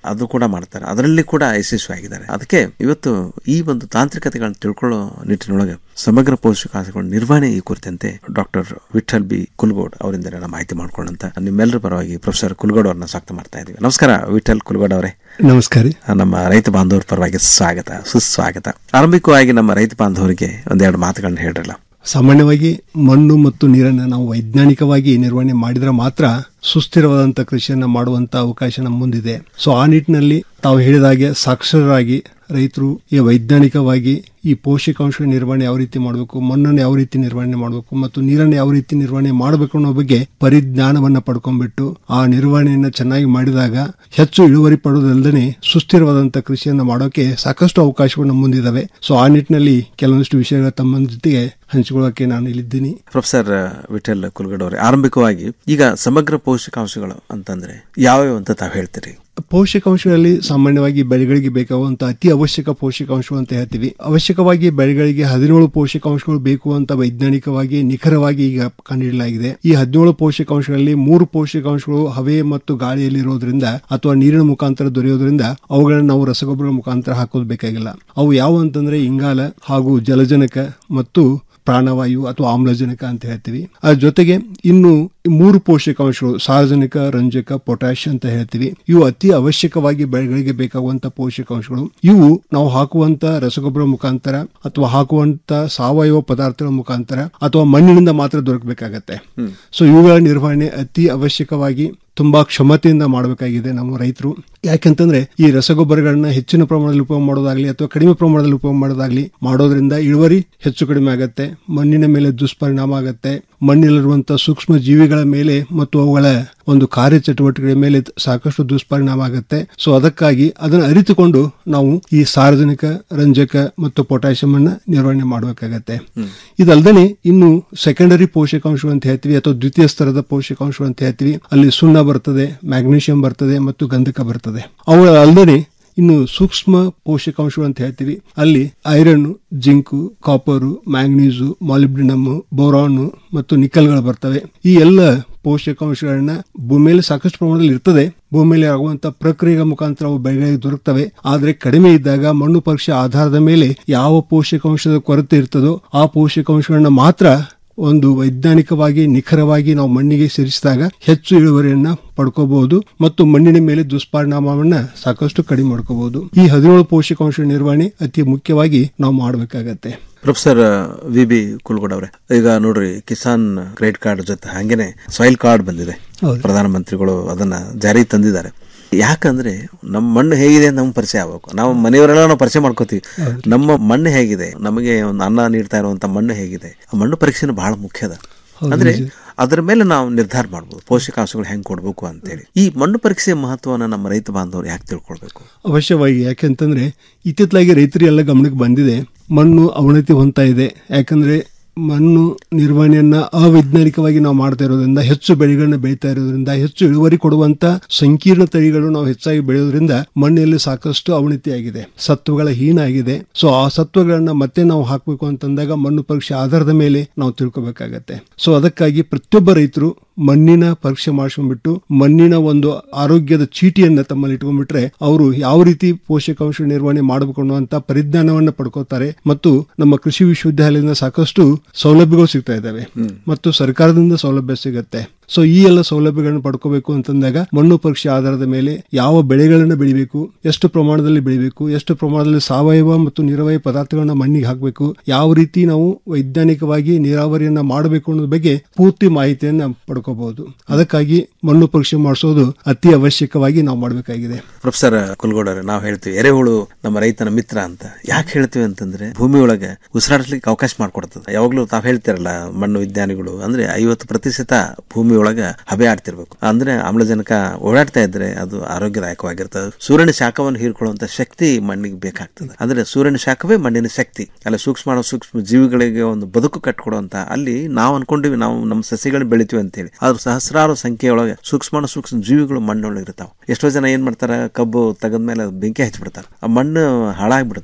ಅದು ಕೂಡ ಮಾಡ್ತಾರೆ ಅದರಲ್ಲಿ ಕೂಡ ಯಶಸ್ವಿಯಾಗಿದ್ದಾರೆ ಅದಕ್ಕೆ ಇವತ್ತು ಈ ಒಂದು ತಾಂತ್ರಿಕತೆಗಳನ್ನು ತಿಳ್ಕೊಳ್ಳೋ ನಿಟ್ಟಿನೊಳಗೆ ಸಮಗ್ರ ಪೋಷಕಾಂಶಗಳ ನಿರ್ವಹಣೆ ಈ ಕುರಿತಂತೆ ಡಾಕ್ಟರ್ ವಿಠಲ್ ಬಿ ಕುಲ್ಗೋಡ್ ಅವರಿಂದ ನಾವು ಮಾಹಿತಿ ಮಾಡ್ಕೊಳ್ಳೋಂತ ನಿಮ್ಮೆಲ್ಲರ ಪರವಾಗಿ ಪ್ರೊಫೆಸರ್ ಕುಲ್ಗೋಡ್ ಅವ್ರನ್ನ ಸ್ವಾಗತ ಮಾಡ್ತಾ ಇದ್ದೀವಿ ನಮಸ್ಕಾರ ವಿಠಲ್ ಕುಲ್ಗೋಡ್ ಅವರೇ ನಮಸ್ಕಾರ ರೀ. ನಮ್ಮ ರೈತ ಬಾಂಧವರ ಪರವಾಗಿ ಸ್ವಾಗತ ಸುಸ್ವಾಗತ ಆರಂಭಿಕವಾಗಿ ನಮ್ಮ ರೈತ ಬಾಂಧವರಿಗೆ ಒಂದೆರಡು ಮಾತುಗಳನ್ನ ಹೇಳ್ರಲ್ಲ ಸಾಮಾನ್ಯವಾಗಿ ಮಣ್ಣು ಮತ್ತು ನೀರನ್ನು ನಾವು ವೈಜ್ಞಾನಿಕವಾಗಿ ನಿರ್ವಹಣೆ ಮಾಡಿದ್ರೆ ಮಾತ್ರ ಸುಸ್ಥಿರವಾದಂಥ ಕೃಷಿಯನ್ನ ಮಾಡುವಂತ ಅವಕಾಶ ನಮ್ಮ ಮುಂದಿದೆ ಸೊ ಆ ನಿಟ್ಟಿನಲ್ಲಿ ತಾವು ಹೇಳಿದ ಹಾಗೆ ಸಾಕ್ಷರರಾಗಿ ರೈತರು ಈ ವೈಜ್ಞಾನಿಕವಾಗಿ ಈ ಪೋಷಕಾಂಶ ನಿರ್ವಹಣೆ ಯಾವ ರೀತಿ ಮಾಡಬೇಕು ಮಣ್ಣನ್ನು ಯಾವ ರೀತಿ ನಿರ್ವಹಣೆ ಮಾಡಬೇಕು ಮತ್ತು ನೀರನ್ನು ಯಾವ ರೀತಿ ನಿರ್ವಹಣೆ ಮಾಡಬೇಕು ಅನ್ನೋ ಬಗ್ಗೆ ಪರಿಜ್ಞಾನವನ್ನ ಪಡ್ಕೊಂಡ್ಬಿಟ್ಟು ಆ ನಿರ್ವಹಣೆಯನ್ನ ಚೆನ್ನಾಗಿ ಮಾಡಿದಾಗ ಹೆಚ್ಚು ಇಳುವರಿ ಪಡುವುದಲ್ಲದೆ ಸುಸ್ಥಿರವಾದಂತ ಕೃಷಿಯನ್ನ ಮಾಡೋಕೆ ಸಾಕಷ್ಟು ಅವಕಾಶಗಳು ನಮ್ಮ ಮುಂದಿದಾವೆ ಸೊ ಆ ನಿಟ್ಟಿನಲ್ಲಿ ಕೆಲವೊಂದಿಷ್ಟು ವಿಷಯಗಳ ತಮ್ಮ ಜೊತೆಗೆ ಹಂಚಿಕೊಳ್ಳೋಕೆ ನಾನು ಇಲ್ಲಿದ್ದೀನಿ ಪ್ರೊಫೆಸರ್ ವಿಠಲ್ ಕುಲ್ಗಡ್ ಅವರೇ ಆರಂಭಿಕವಾಗಿ ಈಗ ಸಮಗ್ರ ಪೋಷಕಾಂಶಗಳು ಅಂತಂದ್ರೆ ಯಾವ್ಯಾವ ಅಂತ ತಾವು ಹೇಳ್ತೀರಿ ಪೋಷಕಾಂಶಗಳಲ್ಲಿ ಸಾಮಾನ್ಯವಾಗಿ ಬೆಳೆಗಳಿಗೆ ಬೇಕಾಗುವಂತ ಅತಿ ಅವಶ್ಯಕ ಪೋಷಕಾಂಶಗಳು ಅಂತ ಹೇಳ್ತೀವಿ ಅವಶ್ಯಕವಾಗಿ ಬೆಳೆಗಳಿಗೆ ಹದಿನೇಳು ಪೋಷಕಾಂಶಗಳು ಬೇಕು ಅಂತ ವೈಜ್ಞಾನಿಕವಾಗಿ ನಿಖರವಾಗಿ ಈಗ ಕಂಡುಹಿಡಲಾಗಿದೆ ಈ ಹದಿನೇಳು ಪೋಷಕಾಂಶಗಳಲ್ಲಿ ಮೂರು ಪೋಷಕಾಂಶಗಳು ಹವೆ ಮತ್ತು ಗಾಳಿಯಲ್ಲಿ ಇರೋದ್ರಿಂದ ಅಥವಾ ನೀರಿನ ಮುಖಾಂತರ ದೊರೆಯೋದ್ರಿಂದ ಅವುಗಳನ್ನು ನಾವು ರಸಗೊಬ್ಬರ ಮುಖಾಂತರ ಹಾಕೋದು ಬೇಕಾಗಿಲ್ಲ ಅವು ಯಾವ ಅಂತಂದ್ರೆ ಇಂಗಾಲ ಹಾಗೂ ಜಲಜನಕ ಮತ್ತು ಪ್ರಾಣವಾಯು ಅಥವಾ ಆಮ್ಲಜನಕ ಅಂತ ಹೇಳ್ತೀವಿ ಅದ್ರ ಜೊತೆಗೆ ಇನ್ನು ಮೂರು ಪೋಷಕಾಂಶಗಳು ಸಾರ್ವಜನಿಕ ರಂಜಕ ಪೊಟ್ಯಾಶ್ ಅಂತ ಹೇಳ್ತೀವಿ ಇವು ಅತಿ ಅವಶ್ಯಕವಾಗಿ ಬೆಳೆಗಳಿಗೆ ಬೇಕಾಗುವಂತ ಪೋಷಕಾಂಶಗಳು ಇವು ನಾವು ಹಾಕುವಂತ ರಸಗೊಬ್ಬರ ಮುಖಾಂತರ ಅಥವಾ ಹಾಕುವಂತ ಸಾವಯವ ಪದಾರ್ಥಗಳ ಮುಖಾಂತರ ಅಥವಾ ಮಣ್ಣಿನಿಂದ ಮಾತ್ರ ದೊರಕಬೇಕಾಗತ್ತೆ ಸೊ ಇವುಗಳ ನಿರ್ವಹಣೆ ಅತಿ ಅವಶ್ಯಕವಾಗಿ ತುಂಬಾ ಕ್ಷಮತೆಯಿಂದ ಮಾಡಬೇಕಾಗಿದೆ ನಮ್ಮ ರೈತರು ಯಾಕೆಂತಂದ್ರೆ ಈ ರಸಗೊಬ್ಬರಗಳನ್ನ ಹೆಚ್ಚಿನ ಪ್ರಮಾಣದಲ್ಲಿ ಉಪಯೋಗ ಮಾಡೋದಾಗ್ಲಿ ಅಥವಾ ಕಡಿಮೆ ಪ್ರಮಾಣದಲ್ಲಿ ಉಪಯೋಗ ಮಾಡೋದಾಗ್ಲಿ ಮಾಡೋದ್ರಿಂದ ಇಳುವರಿ ಹೆಚ್ಚು ಕಡಿಮೆ ಆಗತ್ತೆ ಮಣ್ಣಿನ ಮೇಲೆ ದುಷ್ಪರಿಣಾಮ ಆಗತ್ತೆ ಮಣ್ಣಿನಲ್ಲಿರುವಂತಹ ಸೂಕ್ಷ್ಮ ಜೀವಿಗಳ ಮೇಲೆ ಮತ್ತು ಅವುಗಳ ಒಂದು ಕಾರ್ಯಚಟುವಟಿಕೆಗಳ ಮೇಲೆ ಸಾಕಷ್ಟು ದುಷ್ಪರಿಣಾಮ ಆಗುತ್ತೆ ಸೊ ಅದಕ್ಕಾಗಿ ಅದನ್ನು ಅರಿತುಕೊಂಡು ನಾವು ಈ ಸಾರ್ವಜನಿಕ ರಂಜಕ ಮತ್ತು ಪೊಟ್ಯಾಷಿಯಂ ಅನ್ನ ನಿರ್ವಹಣೆ ಮಾಡಬೇಕಾಗತ್ತೆ ಇದಲ್ದೇ ಇನ್ನು ಸೆಕೆಂಡರಿ ಪೋಷಕಾಂಶಗಳು ಅಂತ ಹೇಳ್ತೀವಿ ಅಥವಾ ದ್ವಿತೀಯ ಸ್ತರದ ಪೋಷಕಾಂಶಗಳು ಅಂತ ಹೇಳ್ತೀವಿ ಅಲ್ಲಿ ಸುಣ್ಣ ಬರ್ತದೆ ಮ್ಯಾಗ್ನೀಷಿಯಂ ಬರ್ತದೆ ಮತ್ತು ಗಂಧಕ ಬರ್ತದೆ ಅವುಗಳ ಅಲ್ಲದೆ ಇನ್ನು ಸೂಕ್ಷ್ಮ ಪೋಷಕಾಂಶಗಳು ಅಂತ ಹೇಳ್ತೀವಿ ಅಲ್ಲಿ iron zinc copper manganese molybdenum boron ಮತ್ತು ನಿಕಲ್ಗಳು ಬರ್ತವೆ ಈ ಎಲ್ಲ ಪೋಷಕಾಂಶಗಳನ್ನ ಭೂಮಿಯಲ್ಲಿ ಸಾಕಷ್ಟು ಪ್ರಮಾಣದಲ್ಲಿ ಇರ್ತದೆ ಭೂಮಿಯಲ್ಲಿ ಆಗುವಂತ ಪ್ರಕ್ರಿಯೆಗಳ ಮುಖಾಂತರ ಅವು ಬೆಳೆಗಳಿಗೆ ದೊರಕ್ತವೆ ಆದರೆ ಕಡಿಮೆ ಇದ್ದಾಗ ಮಣ್ಣು ಪರೀಕ್ಷೆ ಆಧಾರದ ಮೇಲೆ ಯಾವ ಪೋಷಕಾಂಶದ ಕೊರತೆ ಇರ್ತದೋ ಆ ಪೋಷಕಾಂಶಗಳನ್ನ ಮಾತ್ರ ಒಂದು ವೈಜ್ಞಾನಿಕವಾಗಿ ನಿಖರವಾಗಿ ನಾವು ಮಣ್ಣಿಗೆ ಸೇರಿಸಿದಾಗ ಹೆಚ್ಚು ಇಳುವರಿಯನ್ನ ಪಡ್ಕೋಬಹುದು ಮತ್ತು ಮಣ್ಣಿನ ಮೇಲೆ ದುಷ್ಪರಿಣಾಮವನ್ನ ಸಾಕಷ್ಟು ಕಡಿಮೆ ಮಾಡ್ಕೋಬಹುದು ಈ ಹದಿನೇಳು ಪೋಷಕಾಂಶ ನಿರ್ವಹಣೆ ಅತಿ ಮುಖ್ಯವಾಗಿ ನಾವು ಮಾಡಬೇಕಾಗತ್ತೆ ಪ್ರೊಫೆಸರ್ ವಿ ಬಿ ಕುಲ್ಗೋಡ್ ಅವರೇ ಈಗ ನೋಡ್ರಿ ಕಿಸಾನ್ ಕ್ರೆಡಿಟ್ ಕಾರ್ಡ್ ಜೊತೆ ಹಂಗೇನೆ ಸಾಯಿಲ್ ಕಾರ್ಡ್ ಬಂದಿದೆ ಹೌದು. ಪ್ರಧಾನಮಂತ್ರಿಗಳು ಅದನ್ನ ಜಾರಿ ತಂದಿದ್ದಾರೆ ಯಾಕಂದ್ರೆ ನಮ್ಮ ಮಣ್ಣು ಹೇಗಿದೆ ಅಂತ ನಮ್ಗೆ ಪರಿಚಯ ಆಗಬೇಕು ನಾವು ಮನೆಯವರೆಲ್ಲ ನಾವು ಪರಿಚಯ ಮಾಡ್ಕೋತೀವಿ ನಮ್ಮ ಮಣ್ಣು ಹೇಗಿದೆ ನಮಗೆ ಒಂದು ಅನ್ನ ನೀಡ್ತಾ ಇರುವಂತ ಮಣ್ಣು ಹೇಗಿದೆ ಆ ಮಣ್ಣು ಪರೀಕ್ಷೆನೂ ಬಹಳ ಮುಖ್ಯದ ಹೌದು, ಅಂದ್ರೆ ನಿಜ. ಅದರ ಮೇಲೆ ನಾವು ನಿರ್ಧಾರ ಮಾಡ್ಬೋದು ಪೋಷಕಾಂಶಗಳು ಹೆಂಗ್ ಕೊಡ್ಬೇಕು ಅಂತೇಳಿ ಈ ಮಣ್ಣು ಪರೀಕ್ಷೆಯ ಮಹತ್ವನ ನಮ್ಮ ರೈತ ಬಾಂಧವರು ಯಾಕೆ ತಿಳ್ಕೊಳ್ಬೇಕು ಅವಶ್ಯವಾಗಿ ಯಾಕೆಂತಂದ್ರೆ ಇತ್ತಿತ್ತಲಾಗಿ ರೈತರಿಗೆಲ್ಲ ಗಮನಕ್ಕೆ ಬಂದಿದೆ ಮಣ್ಣು ಅವನತಿ ಹೊಂದ್ತಾ ಇದೆ ಯಾಕಂದ್ರೆ ಮಣ್ಣು ನಿರ್ವಹಣೆಯನ್ನ ಅವೈಜ್ಞಾನಿಕವಾಗಿ ನಾವು ಮಾಡ್ತಾ ಇರೋದ್ರಿಂದ ಹೆಚ್ಚು ಬೆಳೆಗಳನ್ನ ಬೆಳೀತಾ ಇರೋದ್ರಿಂದ ಹೆಚ್ಚು ಇಳುವರಿ ಕೊಡುವಂತ ಸಂಕೀರ್ಣ ತಳಿಗಳು ನಾವು ಹೆಚ್ಚಾಗಿ ಬೆಳೆಯೋದ್ರಿಂದ ಮಣ್ಣಿನಲ್ಲಿ ಸಾಕಷ್ಟು ಅವನತಿ ಆಗಿದೆ ಸತ್ವಗಳ ಹೀನ ಆಗಿದೆ ಸೊ ಆ ಸತ್ವಗಳನ್ನ ಮತ್ತೆ ನಾವು ಹಾಕಬೇಕು ಅಂತಂದಾಗ ಮಣ್ಣು ಪರೀಕ್ಷೆ ಆಧಾರದ ಮೇಲೆ ನಾವು ತಿಳ್ಕೊಬೇಕಾಗತ್ತೆ ಸೊ ಅದಕ್ಕಾಗಿ ಪ್ರತಿಯೊಬ್ಬ ರೈತರು ಮಣ್ಣಿನ ಪರೀಕ್ಷೆ ಮಾಡಿಸ್ಕೊಂಡ್ಬಿಟ್ಟು ಮಣ್ಣಿನ ಒಂದು ಆರೋಗ್ಯದ ಚೀಟಿಯನ್ನ ತಮ್ಮಲ್ಲಿ ಇಟ್ಕೊಂಡ್ಬಿಟ್ರೆ ಅವರು ಯಾವ ರೀತಿ ಪೋಷಕಾಂಶ ನಿರ್ವಹಣೆ ಮಾಡಬೇಕು ಅನ್ನುವಂತ ಪರಿಜ್ಞಾನವನ್ನ ಪಡ್ಕೋತಾರೆ ಮತ್ತು ನಮ್ಮ ಕೃಷಿ ವಿಶ್ವವಿದ್ಯಾಲಯದಿಂದ ಸಾಕಷ್ಟು ಸೌಲಭ್ಯಗಳು ಸಿಗ್ತಾ ಇದ್ದಾವೆ ಮತ್ತು ಸರ್ಕಾರದಿಂದ ಸೌಲಭ್ಯ ಸಿಗತ್ತೆ ಸೊ ಈ ಎಲ್ಲ ಸೌಲಭ್ಯಗಳನ್ನು ಪಡ್ಕೋಬೇಕು ಅಂತಂದಾಗ ಮಣ್ಣು ಪರೀಕ್ಷೆ ಆಧಾರದ ಮೇಲೆ ಯಾವ ಬೆಳೆಗಳನ್ನ ಬೆಳಿಬೇಕು ಎಷ್ಟು ಪ್ರಮಾಣದಲ್ಲಿ ಬೆಳಿಬೇಕು ಎಷ್ಟು ಪ್ರಮಾಣದಲ್ಲಿ ಸಾವಯವ ಮತ್ತು ನೀರಾವರಿ ಪದಾರ್ಥಗಳನ್ನ ಮಣ್ಣಿಗೆ ಹಾಕಬೇಕು ಯಾವ ರೀತಿ ನಾವು ವೈಜ್ಞಾನಿಕವಾಗಿ ನೀರಾವರಿಯನ್ನ ಮಾಡಬೇಕು ಅನ್ನೋದ್ರ ಬಗ್ಗೆ ಪೂರ್ತಿ ಮಾಹಿತಿಯನ್ನ ಪಡ್ಕೋಬಹುದು ಅದಕ್ಕಾಗಿ ಮಣ್ಣು ಪರೀಕ್ಷೆ ಮಾಡಿಸೋದು ಅತಿ ಅವಶ್ಯಕವಾಗಿ ನಾವು ಮಾಡಬೇಕಾಗಿದೆ ಪ್ರೊಫೆಸರ್ ಕುಲ್ಗೋಡವ್ರೆ ನಾವು ಹೇಳ್ತೀವಿ ಎರೆಹುಳು ನಮ್ಮ ರೈತನ ಮಿತ್ರ ಅಂತ ಯಾಕೆ ಹೇಳ್ತೀವಿ ಅಂತಂದ್ರೆ ಭೂಮಿ ಒಳಗೆ ಉಸಿರಾಡ್ಲಿಕ್ಕೆ ಅವಕಾಶ ಮಾಡ್ಕೊಡ್ತದೆ ಯಾವಾಗ್ಲೂ ತಾವ್ ಹೇಳ್ತಿರಲ್ಲ ಮಣ್ಣು ವಿಜ್ಞಾನಿಗಳು ಅಂದ್ರೆ ಐವತ್ತು ಪ್ರತಿಶತ ಭೂಮಿ ಒಳಗೆ ಹಬೆ ಆಡ್ತಿರ್ಬೇಕು ಅಂದ್ರೆ ಆಮ್ಲಜನಕ ಓಡಾಡ್ತಾ ಇದ್ರೆ ಅದು ಆರೋಗ್ಯದಾಯಕವಾಗಿರ್ತದೆ ಸೂರ್ಯನ ಶಾಖವನ್ನು ಹೀರ್ಕೊಳ್ಳುವಂತ ಶಕ್ತಿ ಮಣ್ಣಿಗೆ ಬೇಕಾಗ್ತದೆ ಅಂದ್ರೆ ಸೂರ್ಯನ ಶಾಖವೇ ಮಣ್ಣಿನ ಶಕ್ತಿ ಅಲ್ಲ ಸೂಕ್ಷ್ಮ ಸೂಕ್ಷ್ಮ ಜೀವಿಗಳಿಗೆ ಒಂದು ಬದುಕು ಕಟ್ಕೊಡುವಂತ ಅಲ್ಲಿ ನಾವು ಅನ್ಕೊಂಡಿವಿ ನಾವು ನಮ್ಮ ಸಸ್ಯಗಳನ್ನ ಬೆಳಿತೀವಿ ಅಂತೇಳಿ ಆದ್ರೂ ಸಹಸ್ರಾರು ಸಂಖ್ಯೆಯೊಳಗೆ ಸೂಕ್ಷ್ಮ ಸೂಕ್ಷ್ಮ ಜೀವಿಗಳು ಮಣ್ಣೊಳಗೆ ಇರ್ತಾವ ಎಷ್ಟೋ ಜನ ಏನ್ ಮಾಡ್ತಾರ ಕಬ್ಬು ತೆಗದ್ಮೇಲೆ ಬೆಂಕಿ ಹಚ್ಚಿಬಿಡ್ತಾರ ಆ ಮಣ್ಣು ಹಾಳಾಗ್ಬಿಡ್ತದ